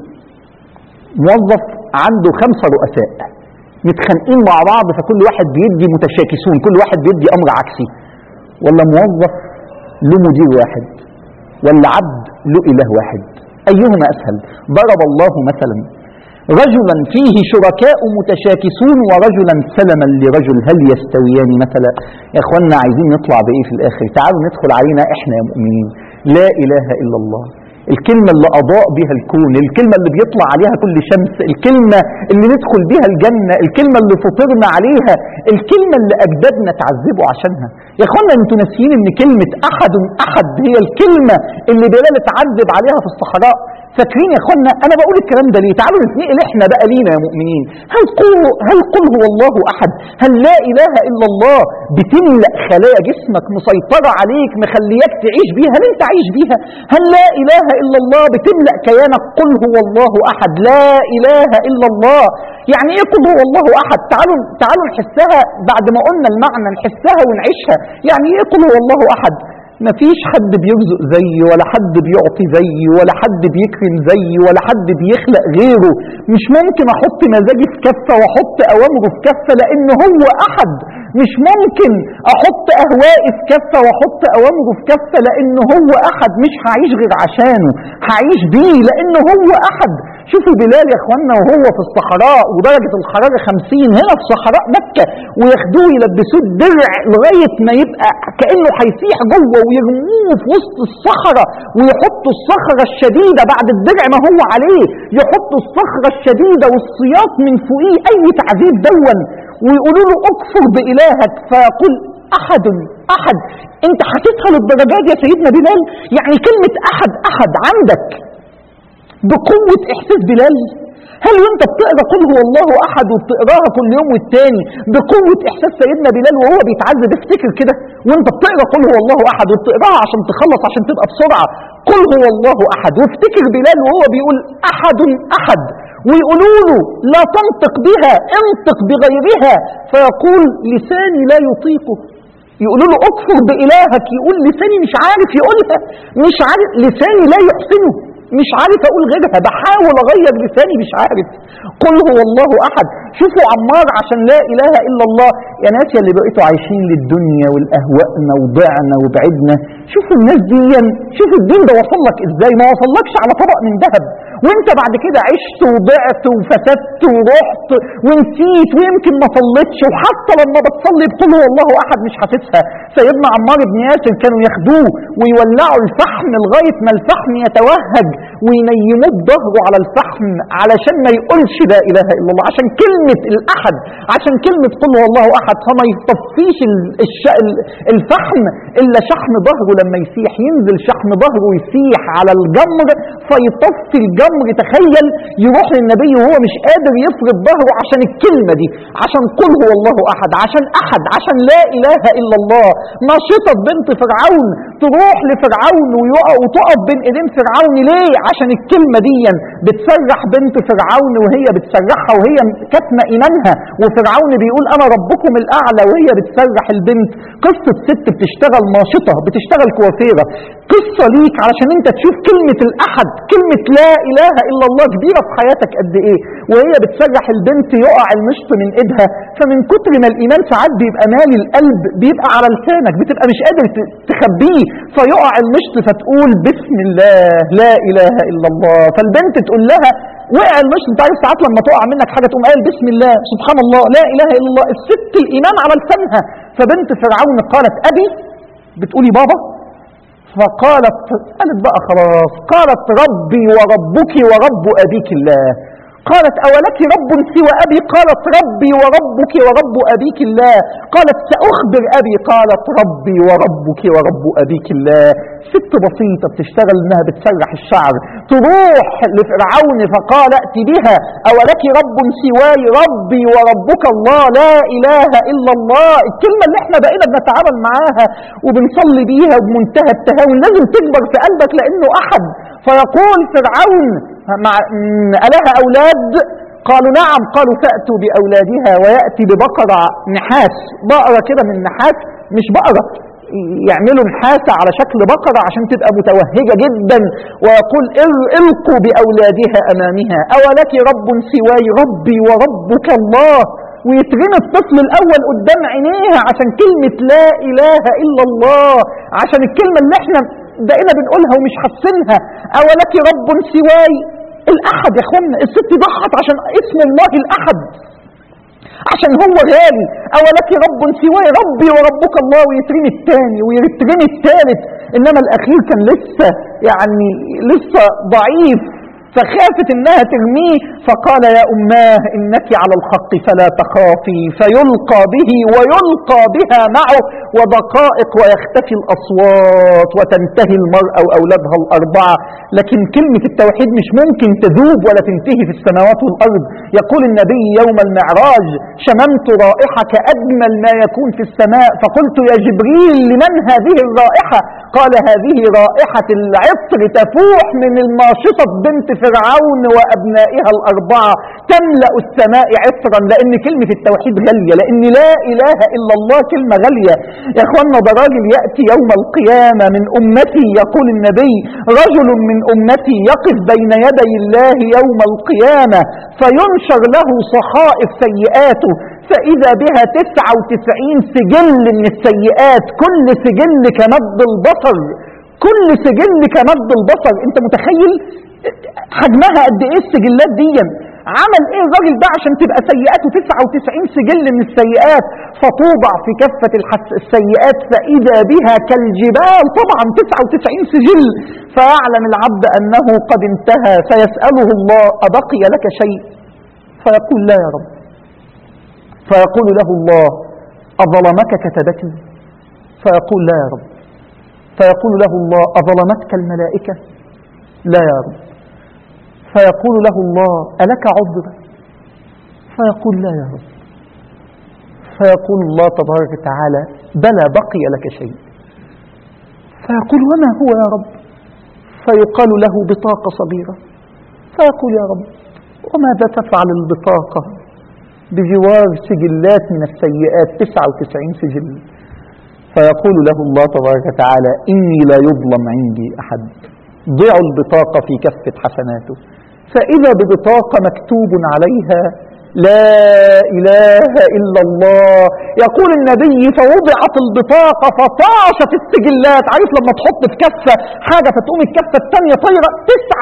موظف عنده خمسه رؤساء متخانقين مع بعض فكل واحد بيدي متشاكسون كل واحد بيدي امر عكسي ولا موظف له مدير واحد ولا عبد له اله واحد أيهما أسهل ضرب الله مثلا رجلا فيه شركاء متشاكسون ورجلا سلما لرجل هل يستويان مثلا يا اخوانا عايزين نطلع بايه في الاخر تعالوا ندخل علينا احنا يا مؤمنين لا اله الا الله الكلمة اللي أضاء بها الكون الكلمة اللي بيطلع عليها كل شمس الكلمة اللي ندخل بها الجنة الكلمة اللي فطرنا عليها الكلمة اللي أجدادنا تعذبوا عشانها يا اخوانا انتوا ناسيين ان كلمة أحد أحد هي الكلمة اللي بلال اتعذب عليها في الصحراء فاكرين يا اخوانا انا بقول الكلام ده ليه تعالوا نتنقل احنا بقى لينا يا مؤمنين هل قل هل قل هو الله احد هل لا اله الا الله بتملا خلايا جسمك مسيطره عليك مخلياك تعيش بيها هل انت عايش بيها هل لا اله الا الله بتملا كيانك قل هو الله احد لا اله الا الله يعني ايه قل هو الله احد تعالوا تعالوا نحسها بعد ما قلنا المعنى نحسها ونعيشها يعني ايه قل هو الله احد مفيش حد بيرزق زيي ولا حد بيعطي زيي ولا حد بيكرم زيي ولا حد بيخلق غيره مش ممكن احط مزاجي في كفه واحط اوامره في كفه لان هو احد مش ممكن احط اهوائي في كفه واحط اوامره في كفه لان هو احد مش هعيش غير عشانه هعيش بيه لان هو احد شوفوا بلال يا اخوانا وهو في الصحراء ودرجه الحراره 50 هنا في صحراء مكه وياخدوه يلبسوه الدرع لغايه ما يبقى كانه هيسيح جوه ويرموه في وسط الصحراء ويحطوا الصخره الشديده بعد الدرع ما هو عليه يحطوا الصخره الشديده والسياط من فوقيه اي تعذيب دون ويقولوا له اكفر بالهك فيقول احد احد انت حاسسها للدرجات يا سيدنا بلال يعني كلمه احد احد عندك بقوه احساس بلال هل وانت بتقرا قل هو الله احد وبتقراها كل يوم والتاني بقوه احساس سيدنا بلال وهو بيتعذب افتكر كده وانت بتقرا قل هو الله احد وبتقراها عشان تخلص عشان تبقى بسرعه قل هو الله احد وافتكر بلال وهو بيقول احد احد ويقولوا له لا تنطق بها انطق بغيرها فيقول لساني لا يطيقه يقولوا له اكفر بإلهك يقول لساني مش عارف يقولها مش عارف لساني لا يحسنه مش عارف اقول غيرها بحاول اغير لساني مش عارف قل هو الله احد شوفوا عمار عشان لا اله الا الله يا ناس اللي بقيتوا عايشين للدنيا والاهوائنا وضعنا وبعدنا شوفوا الناس دي شوفوا الدين ده وصل لك ازاي ما وصلكش على طبق من ذهب وانت بعد كده عشت وضعت وفسدت ورحت ونسيت ويمكن ما صليتش وحتى لما بتصلي بقول هو الله احد مش حاسسها سيدنا عمار بن ياسر كانوا ياخدوه ويولعوا الفحم لغايه ما الفحم يتوهج وينيموه بظهره على الفحم علشان ما يقولش لا اله الا الله عشان كلمه الاحد عشان كلمه قل هو الله احد فما يطفيش ال- الش- ال- الفحم الا شحم ظهره لما يسيح ينزل شحم ظهره يسيح على الجمر فيطفي الجمر تخيل يروح للنبي وهو مش قادر يفرد ظهره عشان الكلمه دي عشان قل هو الله احد عشان احد عشان لا اله الا الله ناشطه بنت فرعون تروح لفرعون ويقع وتقف بين ايدين فرعون ليه عشان الكلمه دي بتسرح بنت فرعون وهي بتسرحها وهي كاتمه ايمانها وفرعون بيقول انا ربكم الاعلى وهي بتسرح البنت قصه ست بتشتغل ناشطه بتشتغل كوافيره قصه ليك علشان انت تشوف كلمه الاحد كلمه لا اله الا الله كبيره في حياتك قد ايه وهي بتسرح البنت يقع المشط من ايدها فمن كتر ما الايمان ساعات بيبقى مالي القلب بيبقى على لسانك بتبقى مش قادر ت- تخبيه فيقع المشط فتقول بسم الله لا اله الا الله فالبنت تقول لها وقع المشط انت عارف ساعات لما تقع منك حاجه تقوم قايل بسم الله سبحان الله لا اله الا الله الست الايمان على لسانها فبنت فرعون قالت ابي بتقولي بابا فقالت قالت بقى خلاص قالت ربي وربك ورب أبيك الله قالت أولك رب سوى أبي قالت ربي وربك ورب أبيك الله قالت سأخبر أبي قالت ربي وربك ورب أبيك الله ست بسيطة بتشتغل إنها بتسرح الشعر تروح لفرعون فقال ائت بها أولك رب سواي ربي وربك الله لا إله إلا الله الكلمة اللي احنا بقينا بنتعامل معاها وبنصلي بيها بمنتهى التهاون لازم تكبر في قلبك لأنه أحد فيقول فرعون مع م- ألها أولاد قالوا نعم قالوا فأتوا بأولادها ويأتي ببقرة نحاس بقرة كده من نحاس مش بقرة يعملوا نحاسة على شكل بقرة عشان تبقى متوهجة جدا ويقول "ال- القوا بأولادها أمامها أولك رب سواي ربي وربك الله ويترمي الطفل الأول قدام عينيها عشان كلمة لا إله إلا الله عشان الكلمة اللي احنا بقينا بنقولها ومش حاسينها أولك رب سواي الأحد يا اخوانا الست ضحت عشان اسم الله الأحد عشان هو غالي أولك رب سواي ربي وربك الله ويترمي الثاني ويترمي الثالث إنما الأخير كان لسه يعني لسه ضعيف فخافت انها ترميه فقال يا اماه انك على الحق فلا تخافي فيلقى به ويلقى بها معه ودقائق ويختفي الاصوات وتنتهي المراه واولادها الاربعه لكن كلمه التوحيد مش ممكن تذوب ولا تنتهي في السماوات والارض يقول النبي يوم المعراج شممت رائحه كاجمل ما يكون في السماء فقلت يا جبريل لمن هذه الرائحه قال هذه رائحه العطر تفوح من الماشطه بنت فرعون وابنائها الاربعه تملا السماء عطرا لان كلمه التوحيد غاليه لان لا اله الا الله كلمه غاليه يا اخوانا ده راجل ياتي يوم القيامه من امتي يقول النبي رجل من امتي يقف بين يدي الله يوم القيامه فينشر له صحائف سيئاته فإذا بها تسعة وتسعين سجل من السيئات كل سجل كمد البصر كل سجل كمد البصر انت متخيل حجمها قد ايه السجلات دي عمل ايه الراجل ده عشان تبقى سيئاته 99 سجل من السيئات فتوضع في كفة الحس السيئات فإذا بها كالجبال طبعا 99 سجل فيعلم العبد أنه قد انتهى فيسأله الله أبقي لك شيء فيقول لا يا رب فيقول له الله أظلمك كتبتي فيقول لا يا رب فيقول له الله أظلمتك الملائكة لا يا رب فيقول له الله ألك عذر فيقول لا يا رب فيقول الله تبارك وتعالى بلى بقي لك شيء فيقول وما هو يا رب فيقال له بطاقة صغيرة فيقول يا رب وماذا تفعل البطاقة بجوار سجلات من السيئات 99 سجل فيقول له الله تبارك وتعالى إني لا يظلم عندي أحد ضع البطاقة في كفة حسناته فإذا ببطاقة مكتوب عليها لا إله إلا الله يقول النبي فوضعت البطاقة فطاشت السجلات عارف لما تحط في كفة حاجة فتقوم الكفة الثانية طايرة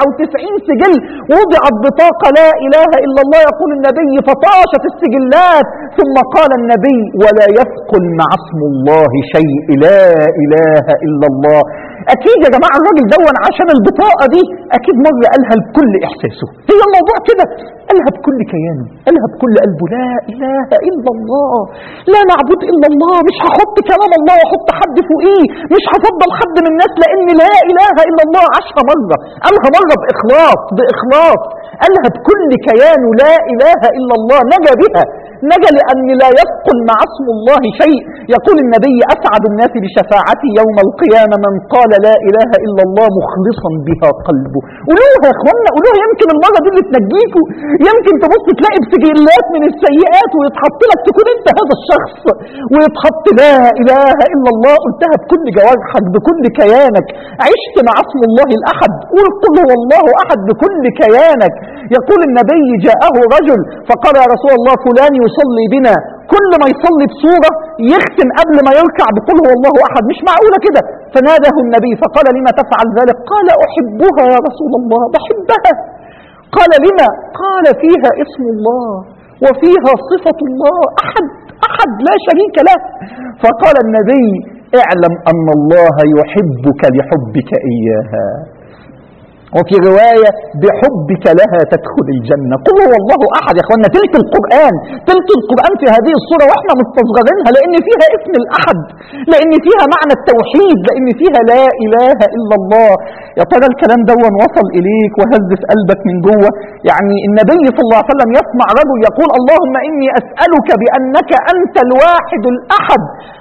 99 سجل وضعت بطاقة لا إله إلا الله يقول النبي فطاشت السجلات ثم قال النبي ولا يثقل مع اسم الله شيء لا إله إلا الله أكيد يا جماعة الراجل دون عشان البطاقة دي أكيد مرة قالها بكل إحساسه هي الموضوع كده قالها بكل كيانه قالها بكل قلبه لا إله إلا الله لا معبود إلا الله مش هحط كلام الله واحط حد فوقيه مش هفضل حد من الناس لأن لا إله إلا الله عشرة مرة قالها مرة بإخلاص بإخلاص قالها بكل كيانه لا إله إلا الله نجا بها نجا لأن لا يثقل مع اسم الله شيء يقول النبي أسعد الناس بشفاعتي يوم القيامة من قال لا إله إلا الله مخلصا بها قلبه قولوها يا إخوانا قولوها يمكن المرة دي اللي تنجيكوا يمكن تبص تلاقي بسجلات من السيئات ويتحط لك تكون أنت هذا الشخص ويتحط لا إله إلا الله قلتها بكل جوارحك بكل كيانك عشت مع اسم الله الأحد قول قل هو الله أحد بكل كيانك يقول النبي جاءه رجل فقال يا رسول الله فلان يصلي بنا كل ما يصلي بصورة يختم قبل ما يركع بقول هو الله أحد مش معقولة كده فناده النبي فقال لما تفعل ذلك قال أحبها يا رسول الله بحبها قال لما قال فيها اسم الله وفيها صفة الله أحد أحد لا شريك له فقال النبي اعلم أن الله يحبك لحبك إياها وفي رواية بحبك لها تدخل الجنة قل هو الله أحد يا أخوانا تلك القرآن تلك القرآن في هذه الصورة وإحنا مستصغرينها لأن فيها اسم الأحد لأن فيها معنى التوحيد لأن فيها لا إله إلا الله يا ترى الكلام ده وصل إليك وهز في قلبك من جوه يعني النبي صلى الله عليه وسلم يسمع رجل يقول اللهم إني أسألك بأنك أنت الواحد الأحد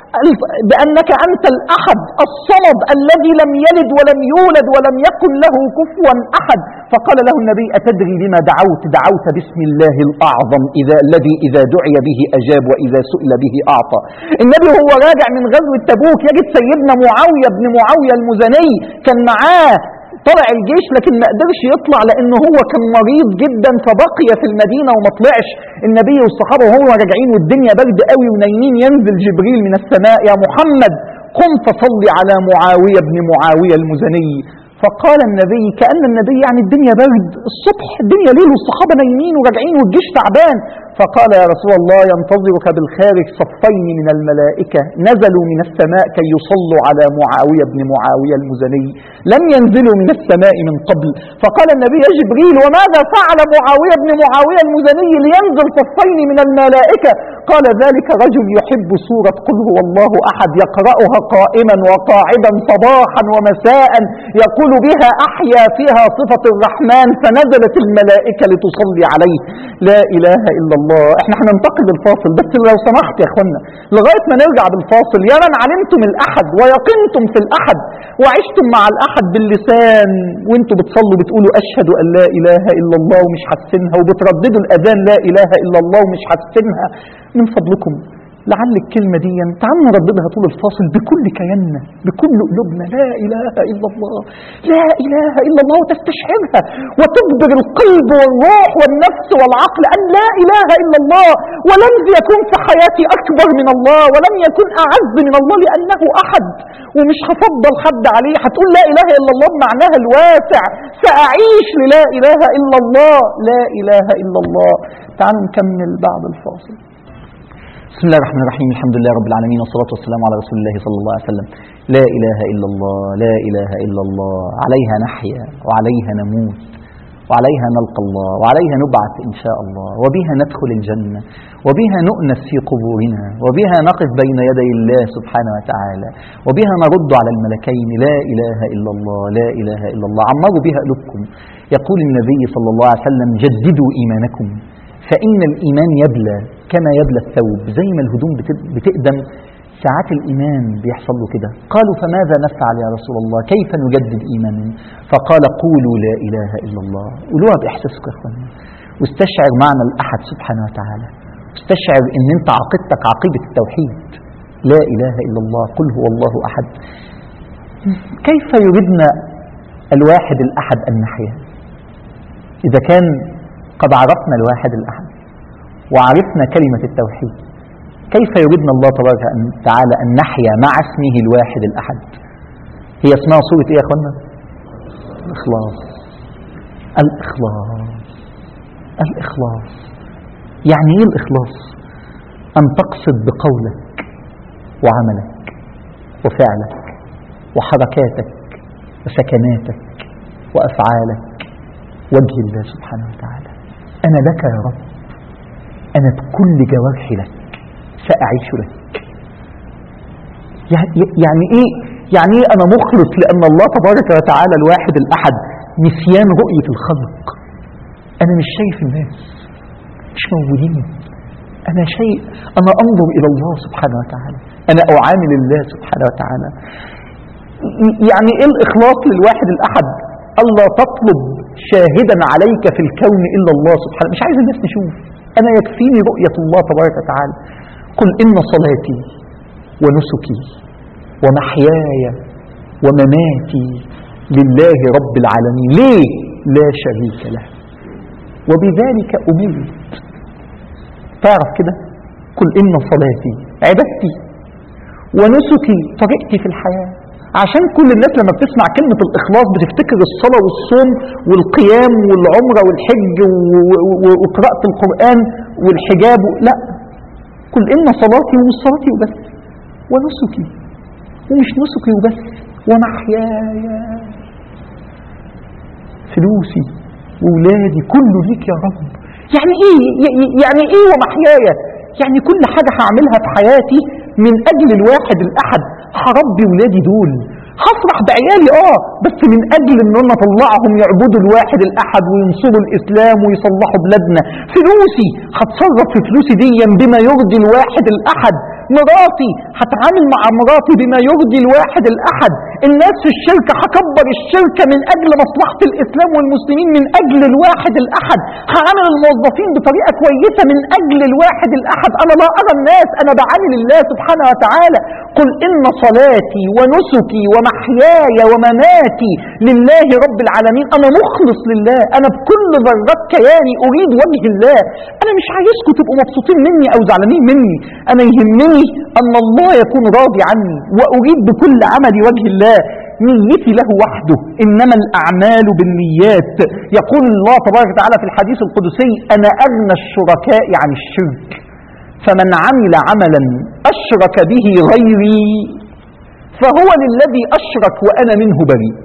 بأنك أنت الأحد الصمد الذي لم يلد ولم يولد ولم يكن له كفوا أحد فقال له النبي أتدري بما دعوت دعوت باسم الله الأعظم إذا الذي إذا دعي به أجاب وإذا سئل به أعطى النبي هو راجع من غزوة تبوك يجد سيدنا معاوية بن معاوية المزني كان معاه طلع الجيش لكن ما قدرش يطلع لأن هو كان مريض جدا فبقي في المدينة وما طلعش النبي والصحابة وهو راجعين والدنيا برد قوي ونايمين ينزل جبريل من السماء يا محمد قم فصلي على معاوية بن معاوية المزني فقال النبي كأن النبي يعني الدنيا برد الصبح الدنيا ليل والصحابة نايمين وراجعين والجيش تعبان فقال يا رسول الله ينتظرك بالخارج صفين من الملائكة نزلوا من السماء كي يصلوا على معاوية بن معاوية المزني لم ينزلوا من السماء من قبل فقال النبي يا جبريل وماذا فعل معاوية بن معاوية المزني لينزل صفين من الملائكة قال ذلك رجل يحب سورة قل هو الله أحد يقرأها قائما وقاعدا صباحا ومساء يقول بها أحيا فيها صفة الرحمن فنزلت الملائكة لتصلي عليه لا إله إلا الله احنا هننتقد الفاصل بس لو سمحت يا اخوانا لغاية ما نرجع بالفاصل يا من علمتم الأحد ويقنتم في الأحد وعشتم مع الأحد باللسان وانتوا بتصلوا بتقولوا أشهد أن لا إله إلا الله ومش حاسينها وبترددوا الأذان لا إله إلا الله ومش حاسينها من فضلكم لعل الكلمة دي تعالوا نرددها طول الفاصل بكل كياننا بكل قلوبنا لا إله إلا الله لا إله إلا الله وتستشعرها وتجبر القلب والروح والنفس والعقل أن لا إله إلا الله ولن يكون في حياتي أكبر من الله ولن يكون أعز من الله لأنه أحد ومش هفضل حد عليه هتقول لا إله إلا الله بمعناها الواسع سأعيش للا إله إلا الله لا إله إلا الله تعالوا نكمل بعد الفاصل بسم الله الرحمن الرحيم الحمد لله رب العالمين والصلاة والسلام على رسول الله صلى الله عليه وسلم لا إله إلا الله لا إله إلا الله عليها نحيا وعليها نموت وعليها نلقى الله وعليها نبعث إن شاء الله وبها ندخل الجنة وبها نؤنس في قبورنا وبها نقف بين يدي الله سبحانه وتعالى وبها نرد على الملكين لا إله إلا الله لا إله إلا الله عمروا بها قلوبكم يقول النبي صلى الله عليه وسلم جددوا إيمانكم فإن الإيمان يبلى كما يبلى الثوب زي ما الهدوم بتقدم ساعات الإيمان بيحصل له كده قالوا فماذا نفعل يا رسول الله كيف نجدد إيماننا فقال قولوا لا إله إلا الله قولوها بإحساسكم يا أخوانا واستشعر معنى الأحد سبحانه وتعالى استشعر ان انت عقيدتك عقيدة التوحيد لا إله إلا الله قل هو الله أحد كيف يردنا الواحد الأحد أن نحيا إذا كان قد عرفنا الواحد الأحد وعرفنا كلمة التوحيد كيف يردنا الله تبارك وتعالى أن نحيا مع اسمه الواحد الأحد هي اسمها صورة إيه يا أخوانا الإخلاص الإخلاص الإخلاص يعني إيه الإخلاص أن تقصد بقولك وعملك وفعلك وحركاتك وسكناتك وأفعالك وجه الله سبحانه وتعالى أنا لك يا رب أنا بكل جوارحي لك سأعيش لك يعني إيه يعني إيه أنا مخلص لأن الله تبارك وتعالى الواحد الأحد نسيان رؤية الخلق أنا مش شايف الناس مش موجودين أنا شيء أنا أنظر إلى الله سبحانه وتعالى أنا أعامل الله سبحانه وتعالى يعني إيه الإخلاص للواحد الأحد ألا تطلب شاهدا عليك في الكون إلا الله سبحانه مش عايز الناس نشوف أنا يكفيني رؤية الله تبارك وتعالى قل إن صلاتي ونسكي ومحياي ومماتي لله رب العالمين ليه لا شريك له وبذلك أمرت تعرف كده قل إن صلاتي عبادتي ونسكي طريقتي في الحياة عشان كل الناس لما بتسمع كلمة الإخلاص بتفتكر الصلاة والصوم والقيام والعمرة والحج وقراءة القرآن والحجاب لا قل إن صلاتي ومش صلاتي وبس ونسكي ومش نسكي وبس ومحياي فلوسي وولادي كله ليك يا رب يعني ايه ي- ي- يعني ايه ومحياي يعني كل حاجة هعملها في حياتي من اجل الواحد الاحد هربي ولادي دول هفرح بعيالي اه بس من اجل ان انا اطلعهم يعبدوا الواحد الاحد وينصروا الاسلام ويصلحوا بلادنا فلوسي هتصرف في فلوسي دي بما يرضي الواحد الاحد مراتي هتعامل مع مراتي بما يرضي الواحد الاحد الناس في الشركه هكبر الشركه من اجل مصلحه الاسلام والمسلمين من اجل الواحد الاحد هعامل الموظفين بطريقه كويسه من اجل الواحد الاحد انا لا ارى الناس انا بعامل الله سبحانه وتعالى قل ان صلاتي ونسكي ومحياي ومماتي لله رب العالمين انا مخلص لله انا بكل ذرات كياني اريد وجه الله انا مش عايزكم تبقوا مبسوطين مني او زعلانين مني انا يهمني ان الله يكون راضي عني واريد بكل عملي وجه الله نيتي له وحده انما الاعمال بالنيات يقول الله تبارك وتعالى في الحديث القدسي انا اغنى الشركاء عن الشرك فمن عمل عملا اشرك به غيري فهو للذي اشرك وانا منه بريء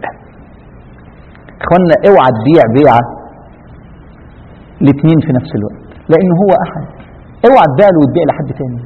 اخوانا اوعى تبيع بيعه الاثنين في نفس الوقت لان هو احد اوعى تبيع له وتبيع لحد تاني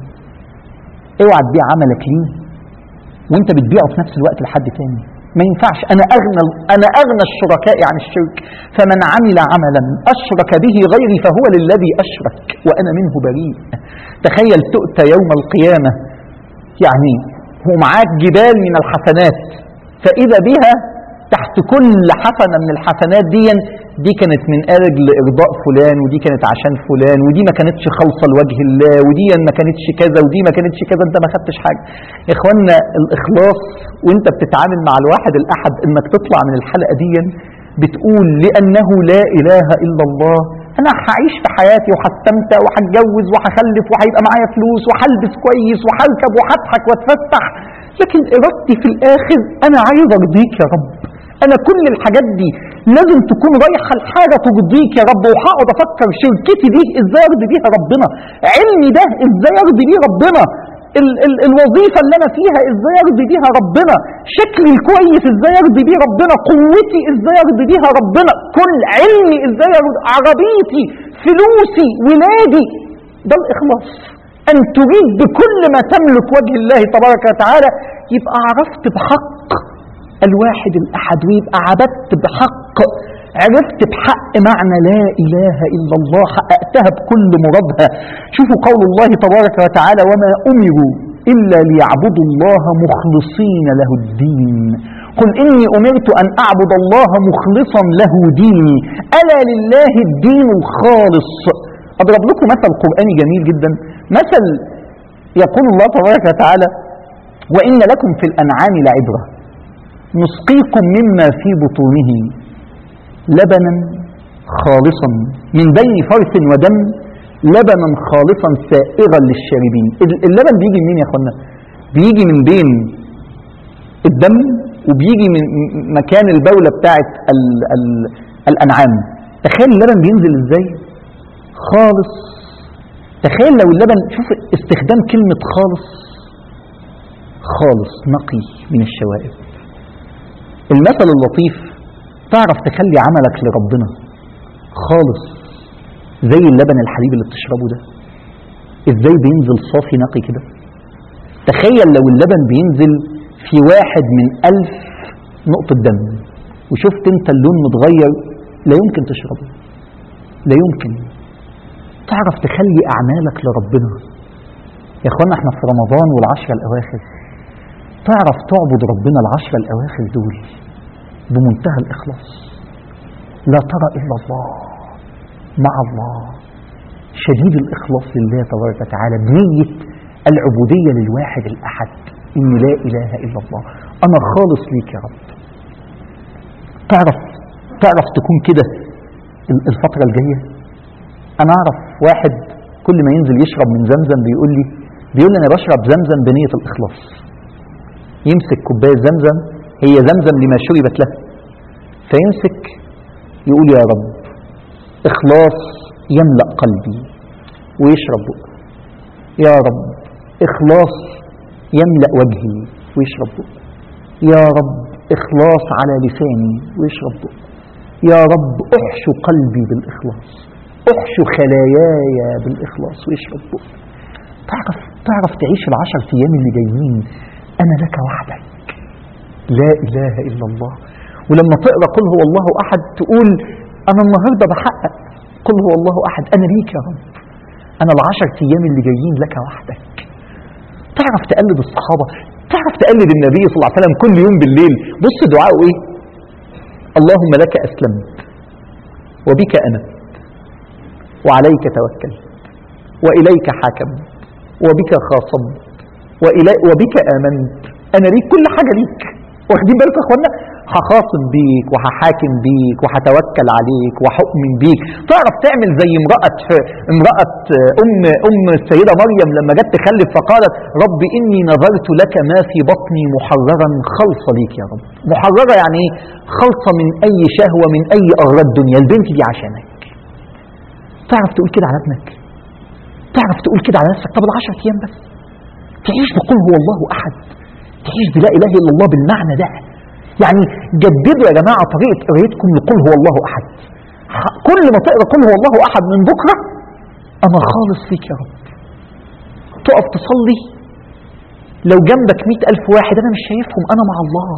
اوعى تبيع عملك ليه وانت بتبيعه في نفس الوقت لحد تاني ما ينفعش انا اغنى انا اغنى الشركاء عن الشرك فمن عمل عملا اشرك به غيري فهو للذي اشرك وانا منه بريء تخيل تؤتى يوم القيامه يعني هو معاك جبال من الحسنات فاذا بها تحت كل حسنه من الحسنات دي دي كانت من اجل ارضاء فلان ودي كانت عشان فلان ودي ما كانتش خالصه لوجه الله ودي ما كانتش كذا ودي ما كانتش كذا انت ما خدتش حاجه يا اخوانا الاخلاص وانت بتتعامل مع الواحد الاحد انك تطلع من الحلقه دي بتقول لانه لا اله الا الله انا هعيش في حياتي وهستمتع وهتجوز وهخلف وهيبقى معايا فلوس وهلبس كويس وهركب وهضحك واتفسح لكن ارادتي في الاخر انا عايز ارضيك يا رب انا كل الحاجات دي لازم تكون رايحه لحاجه ترضيك يا رب وهقعد افكر شركتي دي ازاي ارضي بيها ربنا علمي ده ازاي ارضي بيه ربنا ال ال الوظيفه اللي انا فيها ازاي ارضي بيها ربنا شكلي الكويس ازاي ارضي بيه ربنا قوتي ازاي ارضي بيها ربنا كل علمي ازاي ارضي عربيتي فلوسي ولادي ده الاخلاص ان تريد بكل ما تملك وجه الله تبارك وتعالى يبقى عرفت بحق الواحد الأحد ويبقى عبدت بحق عرفت بحق معنى لا إله إلا الله حققتها بكل مرادها شوفوا قول الله تبارك وتعالى وما أمروا إلا ليعبدوا الله مخلصين له الدين قل إني أمرت أن أعبد الله مخلصا له ديني ألا لله الدين الخالص أضرب لكم مثل قرآني جميل جدا مثل يقول الله تبارك وتعالى وإن لكم في الأنعام لعبرة نسقيكم مما في بطونه لبنا خالصا من بين فرث ودم لبنا خالصا سائغا للشاربين اللبن بيجي منين يا اخوانا بيجي من بين الدم وبيجي من مكان البولة بتاعت ال ال الأنعام تخيل اللبن بينزل ازاي خالص تخيل لو اللبن شوف استخدام كلمة خالص خالص نقي من الشوائب المثل اللطيف تعرف تخلي عملك لربنا خالص زي اللبن الحليب اللي بتشربه ده ازاي بينزل صافي نقي كده تخيل لو اللبن بينزل في واحد من ألف نقطة دم وشفت انت اللون متغير لا يمكن تشربه لا يمكن تعرف تخلي أعمالك لربنا يا اخوانا احنا في رمضان والعشرة الأواخر تعرف تعبد ربنا العشرة الأواخر دول بمنتهى الإخلاص لا ترى إلا الله مع الله شديد الإخلاص لله تبارك وتعالى بنية العبودية للواحد الأحد إن لا إله إلا الله أنا خالص ليك يا رب تعرف تعرف تكون كده الفترة الجاية أنا أعرف واحد كل ما ينزل يشرب من زمزم بيقول لي بيقول لي أنا بشرب زمزم بنية الإخلاص يمسك كوباية زمزم هي زمزم لما شربت له فيمسك يقول يا رب إخلاص يملأ قلبي ويشرب بقه يا رب إخلاص يملأ وجهي ويشرب بقه يا رب إخلاص على لساني ويشرب بقه يا رب احشو قلبي بالإخلاص احشو خلاياي بالإخلاص واشرب بقى تعرف تعرف تعيش العشر أيام اللي جايين أنا لك وحدك لا إله إلا الله ولما تقرأ قل هو الله أحد تقول أنا النهاردة بحقق قل هو الله أحد أنا ليك يا رب أنا العشر أيام اللي جايين لك وحدك تعرف تقلد الصحابة تعرف تقلد النبي صلى الله عليه وسلم كل يوم بالليل بص دعاءه إيه اللهم لك أسلمت وبك أنت وعليك توكلت وإليك حاكمت وبك خاصمت وإلي وبك آمنت أنا ليك كل حاجة ليك واخدين بالكم يا اخوانا هخاصم بيك وهحاكم بيك وهتوكل عليك وهؤمن بيك تعرف تعمل زي امرأة امرأة أم أم السيدة مريم لما جت تخلف فقالت رب إني نظرت لك ما في بطني محررا خلصة ليك يا رب محررة يعني ايه خلصة من أي شهوة من أي أغراض دنيا البنت دي عشانك تعرف تقول كده على ابنك تعرف تقول كده على نفسك طب العشر أيام بس تعيش بقول هو الله أحد تعيش بلا إله إلا الله بالمعنى ده يعني جددوا يا جماعة طريقة قرايتكم لقل هو الله أحد كل ما تقرأ قل هو الله أحد من بكرة أنا خالص فيك يا رب تقف تصلي لو جنبك مئة ألف واحد أنا مش شايفهم أنا مع الله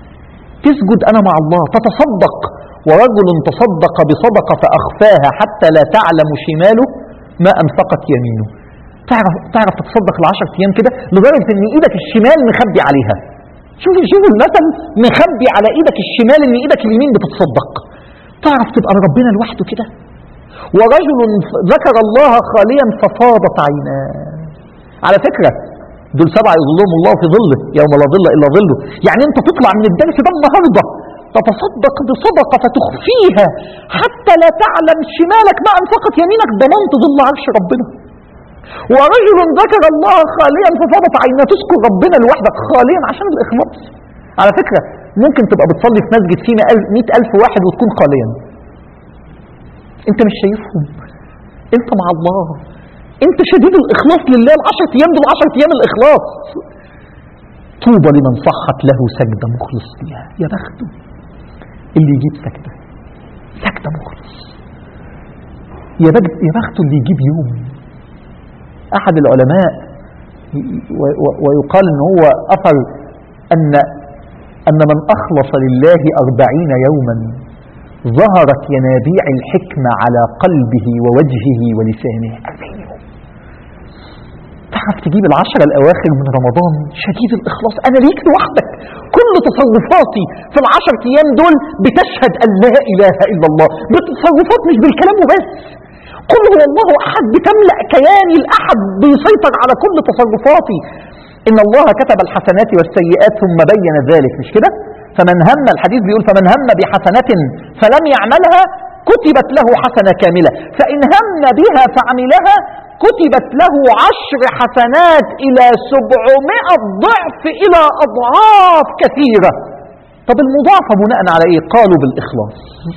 تسجد أنا مع الله تتصدق ورجل تصدق بصدقة فأخفاها حتى لا تعلم شماله ما أنفقت يمينه تعرف تعرف تتصدق العشر أيام كده لدرجة إن إيدك الشمال مخبي عليها شوف شوف المثل مخبي على إيدك الشمال إن إيدك اليمين بتتصدق تعرف تبقى ربنا لوحده كده ورجل ذكر الله خاليا ففاضت عيناه على فكرة دول سبعة يظلهم الله في ظله يوم لا ظل إلا ظله يعني أنت تطلع من الدرس ده النهارده تتصدق بصدقة فتخفيها حتى لا تعلم شمالك ما أنفقت يمينك ضمنت ظل عرش ربنا ورجل ذكر الله خاليا ففاضت عيناه تذكر ربنا لوحدك خاليا عشان الإخلاص على فكرة ممكن تبقى بتصلي في مسجد فيه مئة ألف واحد وتكون خاليا انت مش شايفهم انت مع الله انت شديد الإخلاص لله العشر أيام دول عشر أيام الإخلاص طوبى لمن صحت له سجدة مخلص فيها يا بخته اللي يجيب سجدة سجدة مخلص يا بخت يا بخته اللي يجيب يوم أحد العلماء ويقال أن هو أثر أن أن من أخلص لله أربعين يوما ظهرت ينابيع الحكمة على قلبه ووجهه ولسانه أربعين يوم تعرف تجيب العشرة الأواخر من رمضان شديد الإخلاص أنا ليك لوحدك كل تصرفاتي في العشر أيام دول بتشهد أن لا إله إلا الله بتصرفات مش بالكلام وبس قل هو الله أحد بتملأ كياني الأحد بيسيطر على كل تصرفاتي إن الله كتب الحسنات والسيئات ثم بين ذلك مش كده فمن هم الحديث بيقول فمن هم بحسنة فلم يعملها كتبت له حسنة كاملة فإن هم بها فعملها كتبت له عشر حسنات إلى سبعمائة ضعف إلى أضعاف كثيرة طب المضاعفة بناء على إيه قالوا بالإخلاص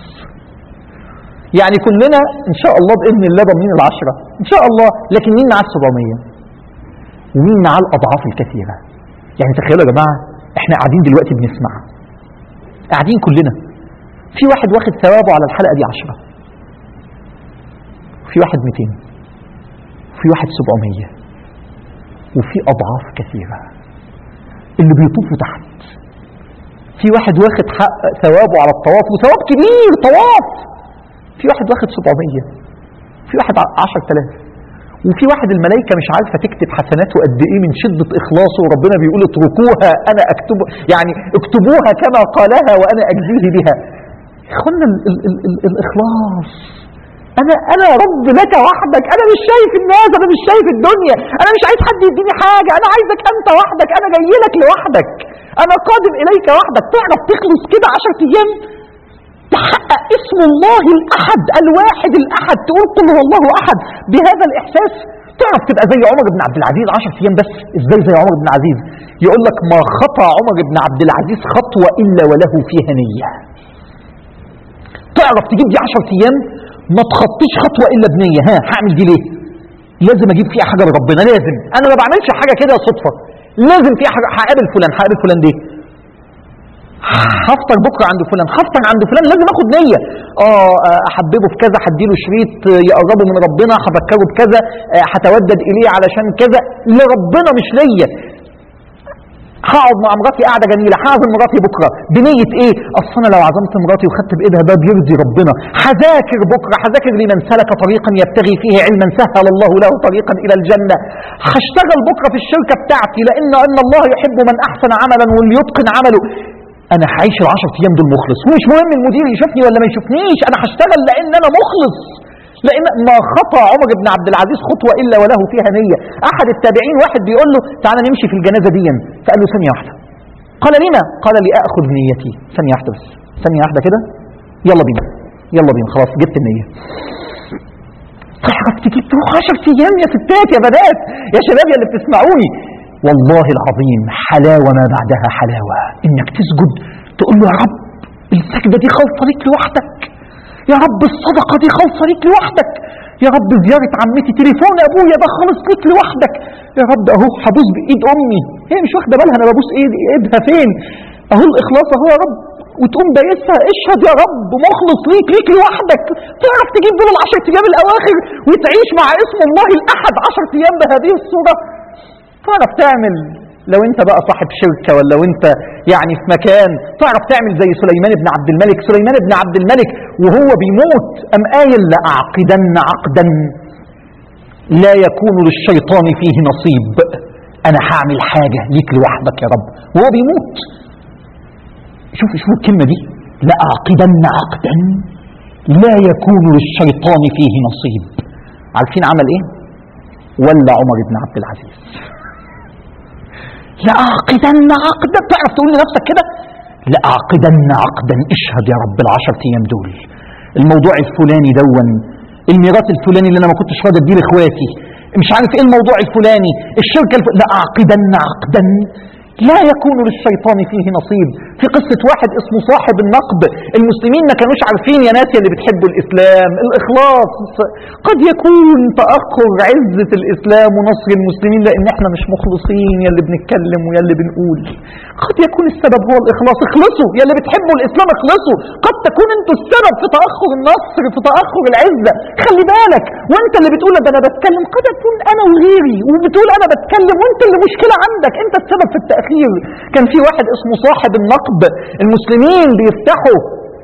يعني كلنا إن شاء الله بإذن الله ضامنين العشرة إن شاء الله لكن مين معاه السبعمية ومين معاه الأضعاف الكثيرة يعني تخيلوا يا جماعة إحنا قاعدين دلوقتي بنسمع قاعدين كلنا في واحد واخد ثوابه على الحلقة دي عشرة وفي واحد 200 وفي واحد 700 وفي أضعاف كثيرة اللي بيطوفوا تحت في واحد واخد حق ثوابه على الطواف وثواب كبير طواف في واحد واخد 700 في واحد 10000 وفي واحد الملائكة مش عارفة تكتب حسناته قد ايه من شدة اخلاصه وربنا بيقول اتركوها انا اكتب يعني اكتبوها كما قالها وانا اجزيه بها اخوانا ال ال ال ال الاخلاص انا انا يا رب لك وحدك انا مش شايف الناس انا مش شايف الدنيا انا مش عايز حد يديني حاجة انا عايزك انت وحدك انا جاي لك لوحدك انا قادم اليك وحدك تعرف تخلص كده 10 ايام تحقق اسم الله الأحد الواحد الأحد تقول قل هو الله أحد بهذا الإحساس تعرف تبقى زي عمر بن عبد العزيز 10 أيام بس إزاي زي عمر بن العزيز يقول لك ما خطى عمر بن عبد العزيز خطوة إلا وله فيها نية تعرف تجيب دي 10 أيام ما تخطيش خطوة إلا بنية ها هعمل دي ليه لازم أجيب فيها حاجة لربنا لازم أنا ما بعملش حاجة كده صدفة لازم فيها حاجة هقابل فلان هقابل فلان ليه هفطر بكره عند فلان هفطر عند فلان لازم اخد نيه اه آه، احببه في كذا هديله شريط آه، يقربه من ربنا هفكره بكذا آه، هتودد اليه علشان كذا لربنا مش ليا هقعد مع مراتي قاعده جميله هعزم مراتي بكره بنيه ايه اصل انا لو عزمت مراتي وخدت بايدها ده بيرضي ربنا هذاكر بكره هذاكر لمن سلك طريقا يبتغي فيه علما سهل الله له طريقا الى الجنه هشتغل بكره في الشركه بتاعتي لان ان الله يحب من احسن عملا وليتقن عمله انا هعيش العشر ايام دول مخلص ومش مهم المدير يشوفني ولا ما يشوفنيش انا هشتغل لان انا مخلص لان ما خطى عمر بن عبد العزيز خطوه الا وله فيها نيه احد التابعين واحد بيقول له تعالى نمشي في الجنازه دي فقال له ثانيه واحده قال لما قال لاخذ نيتي ثانيه واحده بس ثانيه واحده كده يلا بينا يلا بينا خلاص جبت النيه تعرف تجيب تروح 10 ايام يا ستات يا بنات يا شباب يا اللي بتسمعوني والله العظيم حلاوه ما بعدها حلاوه انك تسجد تقول له يا رب السجده دي خالصه ليك لوحدك يا رب الصدقه دي خالصه ليك لوحدك يا رب زياره عمتي تليفون ابويا ده خالص ليك لوحدك يا رب اهو هبوس بايد امي هي مش واخده بالها انا ببوس ايد ايدها فين اهو الاخلاص اهو يا رب وتقوم دايسها اشهد يا رب مخلص ليك ليك لوحدك تعرف تجيب دول العشر ايام الاواخر وتعيش مع اسم الله الاحد عشر ايام بهذه الصوره تعرف تعمل لو انت بقى صاحب شركه ولا وانت يعني في مكان تعرف تعمل زي سليمان بن عبد الملك سليمان بن عبد الملك وهو بيموت ام قايل لاعقدن عقدا لا يكون للشيطان فيه نصيب انا هعمل حاجه ليك لوحدك يا رب وهو بيموت شوف شوف الكلمه دي لاعقدن عقدا لا يكون للشيطان فيه نصيب عارفين عمل ايه ولا عمر بن عبد العزيز لأعقدن عقدا تعرف تقول لنفسك كده لأعقدن عقدا اشهد يا رب العشر أيام دول الموضوع الفلاني دون الميراث الفلاني اللي انا ما كنتش راضي اديه لاخواتي مش عارف ايه الموضوع الفلاني الشركه الف... لاعقدن عقدا لا يكون للشيطان فيه نصيب في قصة واحد اسمه صاحب النقب المسلمين ما كانوش عارفين يا ناس اللي بتحبوا الإسلام الإخلاص قد يكون تأخر عزة الإسلام ونصر المسلمين لأن احنا مش مخلصين يا اللي بنتكلم ويا اللي بنقول قد يكون السبب هو الإخلاص اخلصوا يا اللي بتحبوا الإسلام اخلصوا قد تكون انتوا السبب في تأخر النصر في تأخر العزة خلي بالك وانت اللي بتقول ده انا بتكلم قد اكون انا وغيري وبتقول انا بتكلم وانت اللي مشكلة عندك انت السبب في التأخير كان في واحد اسمه صاحب النقب المسلمين بيفتحوا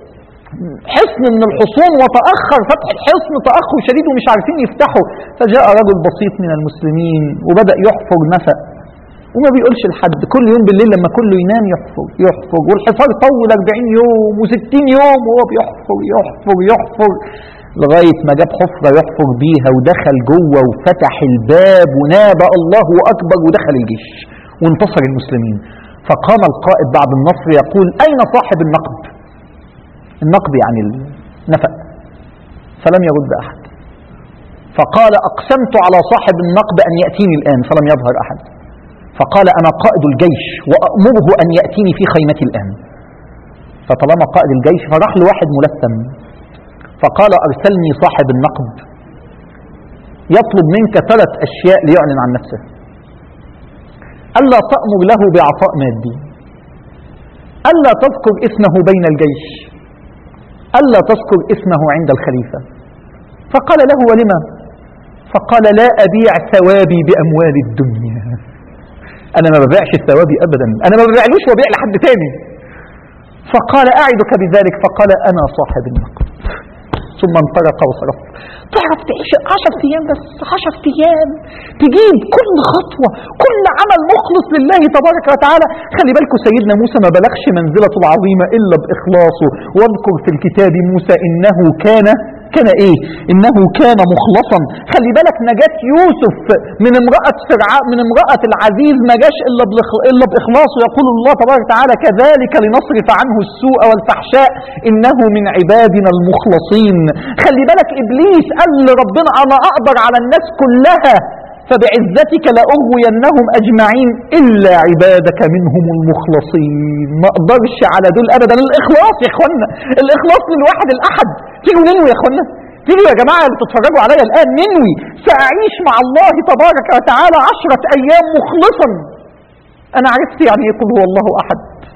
حصن من الحصون وتأخر فتح الحصن تأخر شديد ومش عارفين يفتحوا فجاء رجل بسيط من المسلمين وبدأ يحفر نفق وما بيقولش لحد كل يوم بالليل لما كله ينام يحفر يحفر والحفار طول 40 يوم و60 يوم وهو بيحفر يحفر يحفر لغاية ما جاب حفرة يحفر بيها ودخل جوه وفتح الباب ونادى الله أكبر ودخل الجيش وانتصر المسلمين فقام القائد بعد النصر يقول أين صاحب النقب النقب يعني النفق فلم يرد أحد فقال أقسمت على صاحب النقب أن يأتيني الآن فلم يظهر أحد فقال أنا قائد الجيش وأأمره أن يأتيني في خيمتي الآن فطالما قائد الجيش فراح لواحد ملثم فقال أرسلني صاحب النقب يطلب منك ثلاث أشياء ليعلن عن نفسه ألا تأمر له بعطاء مادي ألا تذكر اسمه بين الجيش ألا تذكر اسمه عند الخليفة فقال له ولما فقال لا أبيع ثوابي بأموال الدنيا أنا ما ببيعش الثوابي أبدا أنا ما ببيعلوش وبيع لحد تاني فقال أعدك بذلك فقال أنا صاحب النقد ثم انطلق وصرف تعرف تعيش عشر أيام بس عشر أيام تجيب كل خطوة كل عمل مخلص لله تبارك وتعالى خلي بالكم سيدنا موسى ما بلغش منزلته العظيمة إلا بإخلاصه واذكر في الكتاب موسى إنه كان كان ايه انه كان مخلصا خلي بالك نجاة يوسف من امرأة فرعون من امرأة العزيز ما جاش الا الا باخلاصه يقول الله تبارك وتعالى كذلك لنصرف عنه السوء والفحشاء انه من عبادنا المخلصين خلي بالك ابليس قال لربنا انا اقدر على الناس كلها فبعزتك لأغوينهم أجمعين إلا عبادك منهم المخلصين ما أقدرش على دول أبدا الإخلاص يا إخوانا الإخلاص للواحد الأحد تيجوا ننوي يا إخوانا تيجوا يا جماعة اللي تتفرجوا عليا الآن ننوي سأعيش مع الله تبارك وتعالى عشرة أيام مخلصا أنا عرفت يعني إيه قل هو الله أحد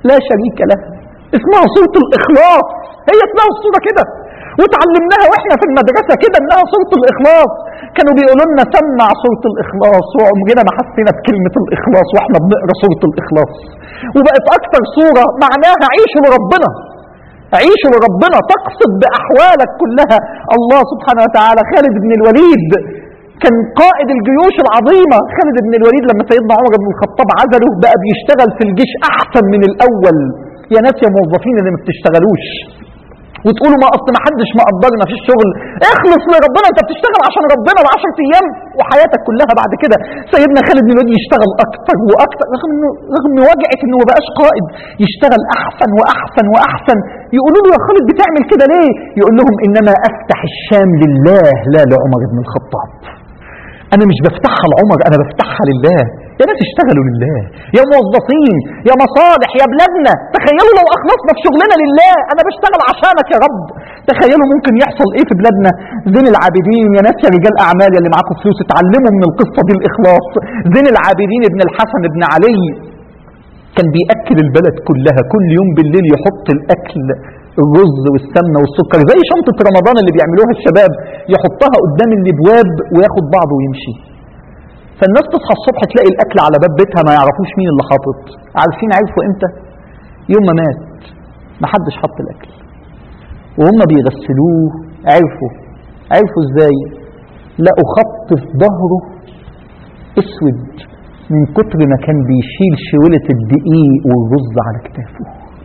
لا شريك له اسمها سورة الإخلاص هي اسمها السورة كده وتعلمناها واحنا في المدرسة كده انها سورة الإخلاص كانوا بيقولوا لنا سمع سورة الإخلاص وعمرنا ما حسينا بكلمة الإخلاص واحنا بنقرا سورة الإخلاص وبقت أكتر سورة معناها عيشوا لربنا عيشوا لربنا تقصد بأحوالك كلها الله سبحانه وتعالى خالد بن الوليد كان قائد الجيوش العظيمة خالد بن الوليد لما سيدنا عمر بن الخطاب عزله بقى بيشتغل في الجيش أحسن من الأول يا ناس يا موظفين اللي ما بتشتغلوش وتقولوا ما اصل ما حدش مقدرنا في الشغل اخلص لربنا انت بتشتغل عشان ربنا ب 10 ايام وحياتك كلها بعد كده سيدنا خالد بن الوليد يشتغل اكتر واكتر رغم انه رغم وجعه انه ما بقاش قائد يشتغل احسن واحسن واحسن يقولوا له يا خالد بتعمل كده ليه يقول لهم انما افتح الشام لله لا لعمر بن الخطاب انا مش بفتحها لعمر انا بفتحها لله يا ناس اشتغلوا لله يا موظفين يا مصالح يا بلادنا تخيلوا لو اخلصنا في شغلنا لله انا بشتغل عشانك يا رب تخيلوا ممكن يحصل ايه في بلادنا زين العابدين يا ناس يا رجال اعمال يا اللي معاكم فلوس اتعلموا من القصه دي الاخلاص زين العابدين ابن الحسن ابن علي كان بيأكل البلد كلها كل يوم بالليل يحط الأكل الرز والسمنة والسكر زي شنطة رمضان اللي بيعملوها الشباب يحطها قدام الابواب وياخد بعضه ويمشي فالناس تصحى الصبح تلاقي الأكل على باب بيتها ما يعرفوش مين اللي حاطط عارفين عرفوا امتى يوم ما مات ما حدش حط الأكل وهم بيغسلوه عرفوا عرفوا ازاي لقوا خط في ظهره اسود من كتر ما كان بيشيل شولة الدقيق والرز على كتافه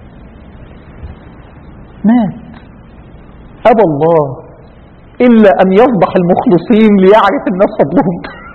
مات أبى الله إلا أن يفضح المخلصين ليعرف الناس فضلهم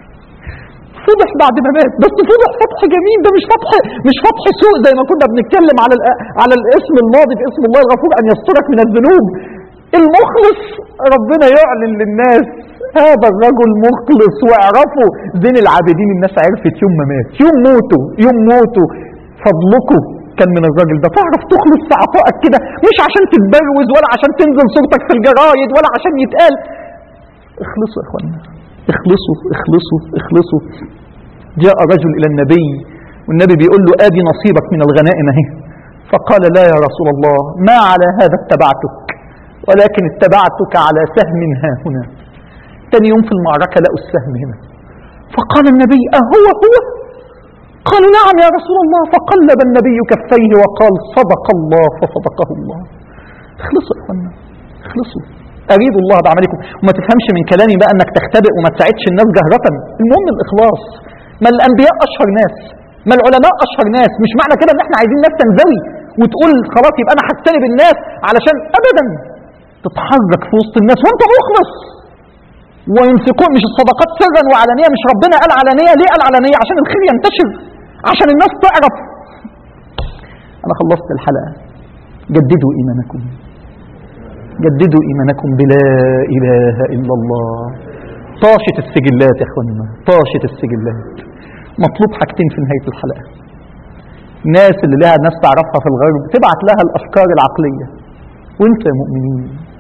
فضح بعد ما مات بس فضح فتح جميل ده مش فتح مش فتح سوء زي ما كنا بنتكلم على الأ- على الاسم الماضي في اسم الله الغفور ان يسترك من الذنوب المخلص ربنا يعلن للناس هذا الرجل مخلص واعرفوا زين العابدين الناس عرفت يوم ما مات يوم موته يوم موته فضلكم كان من الراجل ده تعرف تخلص في عطائك كده مش عشان تتبروز ولا عشان تنزل صورتك في الجرايد ولا عشان يتقال اخلصوا يا اخوانا اخلصوا اخلصوا اخلصوا جاء رجل الى النبي والنبي بيقول له ادي نصيبك من الغنائم اهي فقال لا يا رسول الله ما على هذا اتبعتك ولكن اتبعتك على سهم ها هنا تاني يوم في المعركة لقوا السهم هنا فقال النبي أهو هو قالوا نعم يا رسول الله فقلب النبي كفيه وقال صدق الله فصدقه الله اخلصوا يا اخوانا اخلصوا أريد الله بعملكم وما تفهمش من كلامي بقى انك تختبئ وما تساعدش الناس جهرة المهم الإخلاص ما الأنبياء أشهر ناس ما العلماء أشهر ناس مش معنى كده ان احنا عايزين ناس تنزوي وتقول خلاص يبقى انا هجتنب الناس علشان ابدا تتحرك في وسط الناس وانت مخلص وينفقون مش الصدقات سرا وعلانية مش ربنا قال علانية ليه قال علانية عشان الخير ينتشر عشان الناس تعرف أنا خلصت الحلقة جددوا إيمانكم جددوا إيمانكم بلا إله إلا الله طاشت السجلات يا أخوانا طاشت السجلات مطلوب حاجتين في نهاية الحلقة الناس اللي لها ناس تعرفها في الغرب تبعت لها الأفكار العقلية وانت يا مؤمنين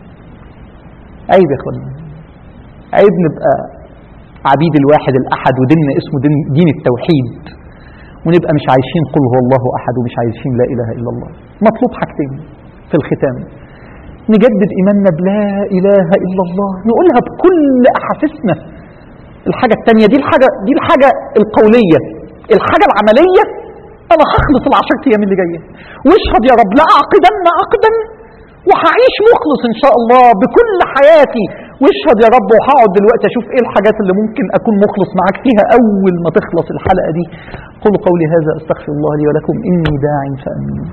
عيب يا اخوانا عيب نبقى عبيد الواحد الأحد وديننا اسمه دين, دين التوحيد ونبقى مش عايشين قل هو الله أحد ومش عايشين لا إله إلا الله مطلوب حاجتين في الختام نجدد إيماننا بلا إله إلا الله نقولها بكل أحاسيسنا الحاجة الثانية دي الحاجة دي الحاجة القولية الحاجة العملية أنا هخلص العشرة أيام اللي جاية واشهد يا رب لأعقدن عقدا وهعيش مخلص إن شاء الله بكل حياتي واشهد يا رب وهقعد دلوقتي أشوف إيه الحاجات اللي ممكن أكون مخلص معاك فيها أول ما تخلص الحلقة دي قولوا قولي هذا أستغفر الله لي ولكم إني داع فأمين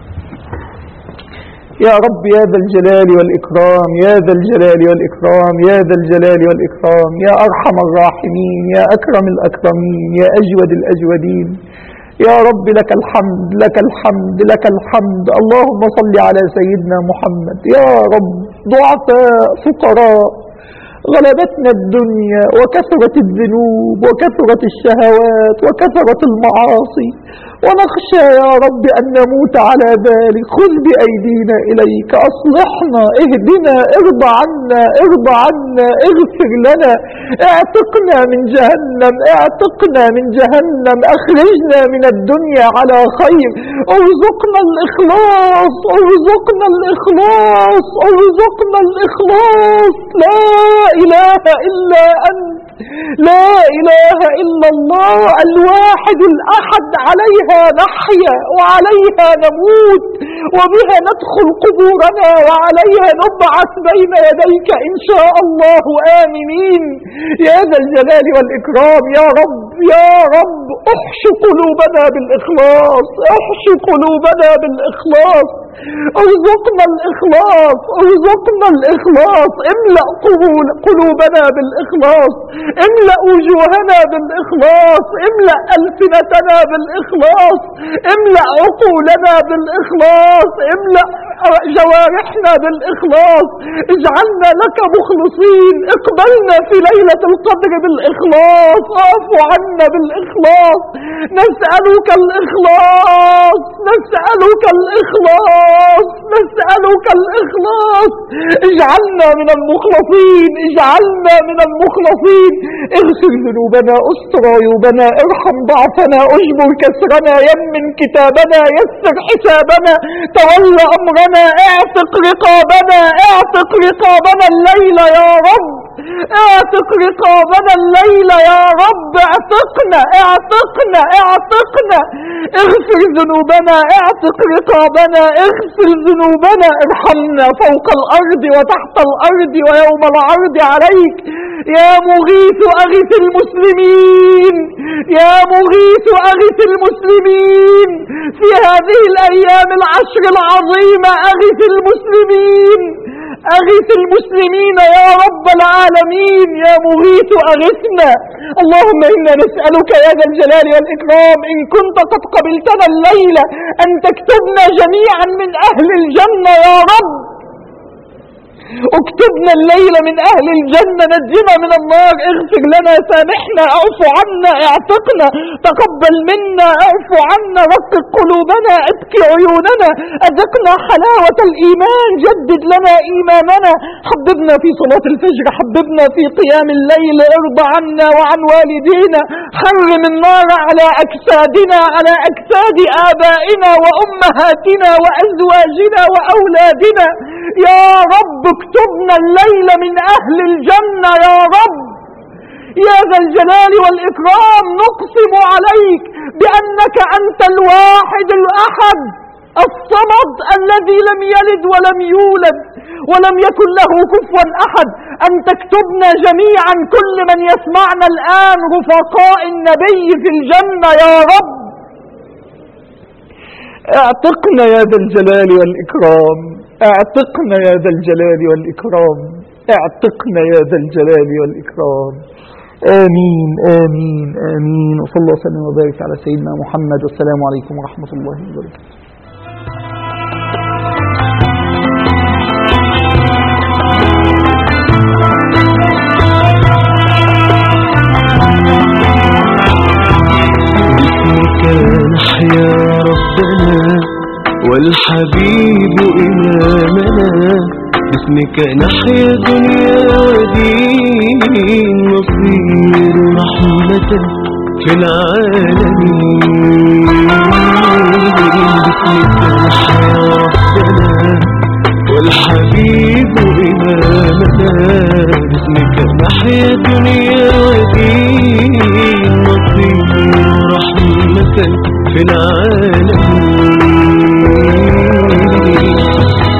يا رب يا ذا الجلال والإكرام يا ذا الجلال والإكرام يا ذا الجلال والإكرام يا أرحم الراحمين يا أكرم الأكرمين يا أجود الأجودين يا رب لك الحمد لك الحمد لك الحمد اللهم صل على سيدنا محمد يا رب ضعفاء فقراء غلبتنا الدنيا وكثرت الذنوب وكثرت الشهوات وكثرت المعاصي ونخشى يا رب أن نموت على ذلك خذ بأيدينا إليك أصلحنا اهدنا ارضى عنا ارضى عنا اغفر لنا اعتقنا من جهنم اعتقنا من جهنم اخرجنا من الدنيا على خير ارزقنا الإخلاص ارزقنا الإخلاص ارزقنا الإخلاص لا إله إلا أنت لا إله إلا الله الواحد الأحد عليها نحيا وعليها نموت وبها ندخل قبورنا وعليها نبعث بين يديك إن شاء الله آمنين يا ذا الجلال والإكرام يا رب يا رب احش قلوبنا بالإخلاص احش قلوبنا بالإخلاص ارزقنا الإخلاص ارزقنا الإخلاص املأ قبول قلوبنا بالإخلاص املأ وجوهنا بالإخلاص املأ ألسنتنا بالإخلاص املأ عقولنا بالإخلاص املأ جوارحنا بالإخلاص اجعلنا لك مخلصين اقبلنا في ليلة القدر بالإخلاص اعف عنا بالإخلاص نسألك الإخلاص نسألك الإخلاص نسألك الإخلاص اجعلنا من المخلصين اجعلنا من المخلصين اغفر ذنوبنا استر عيوبنا ارحم ضعفنا اجبر كسرنا يمن كتابنا يسر حسابنا تولى امرنا اعتق رقابنا اعتق رقابنا الليل يا رب اعتق رقابنا الليل يا رب اعتقنا اعتقنا اعتقنا اغفر ذنوبنا اعتق رقابنا اغفر ذنوبنا ارحمنا فوق الارض وتحت الارض ويوم العرض عليك يا مغيث اغث المسلمين يا مغيث اغث المسلمين في هذه الايام العشر العظيمة اغث المسلمين أغث المسلمين يا رب العالمين يا مغيث أغثنا اللهم إنا نسألك يا ذا الجلال والإكرام إن كنت قد قبلتنا الليلة أن تكتبنا جميعا من أهل الجنة يا رب اكتبنا الليلة من أهل الجنة نجنا من النار اغفر لنا سامحنا اعف عنا اعتقنا تقبل منا اعف عنا رقق قلوبنا ابكي عيوننا أذقنا حلاوة الإيمان جدد لنا إيماننا حببنا في صلاة الفجر حببنا في قيام الليل ارضى عنا وعن والدينا حرم النار على أجسادنا على أجساد آبائنا وأمهاتنا وأزواجنا وأولادنا يا رب اكتبنا الليل من أهل الجنة يا رب يا ذا الجلال والإكرام نقسم عليك بأنك أنت الواحد الأحد الصمد الذي لم يلد ولم يولد ولم يكن له كفوا أحد أن تكتبنا جميعا كل من يسمعنا الآن رفقاء النبي في الجنة يا رب اعتقنا يا ذا الجلال والإكرام اعتقنا يا ذا الجلال والإكرام اعتقنا يا ذا الجلال والإكرام آمين آمين آمين وصلى الله وسلم وبارك على سيدنا محمد والسلام عليكم ورحمة الله وبركاته باسمك نحيا ربنا والحبيب إمامنا باسمك نحيا دنيا ودين نصير رحمة في العالمين باسمك نحيا ربنا والحبيب إمامنا باسمك نحيا دنيا ودين نصير رحمة في العالمين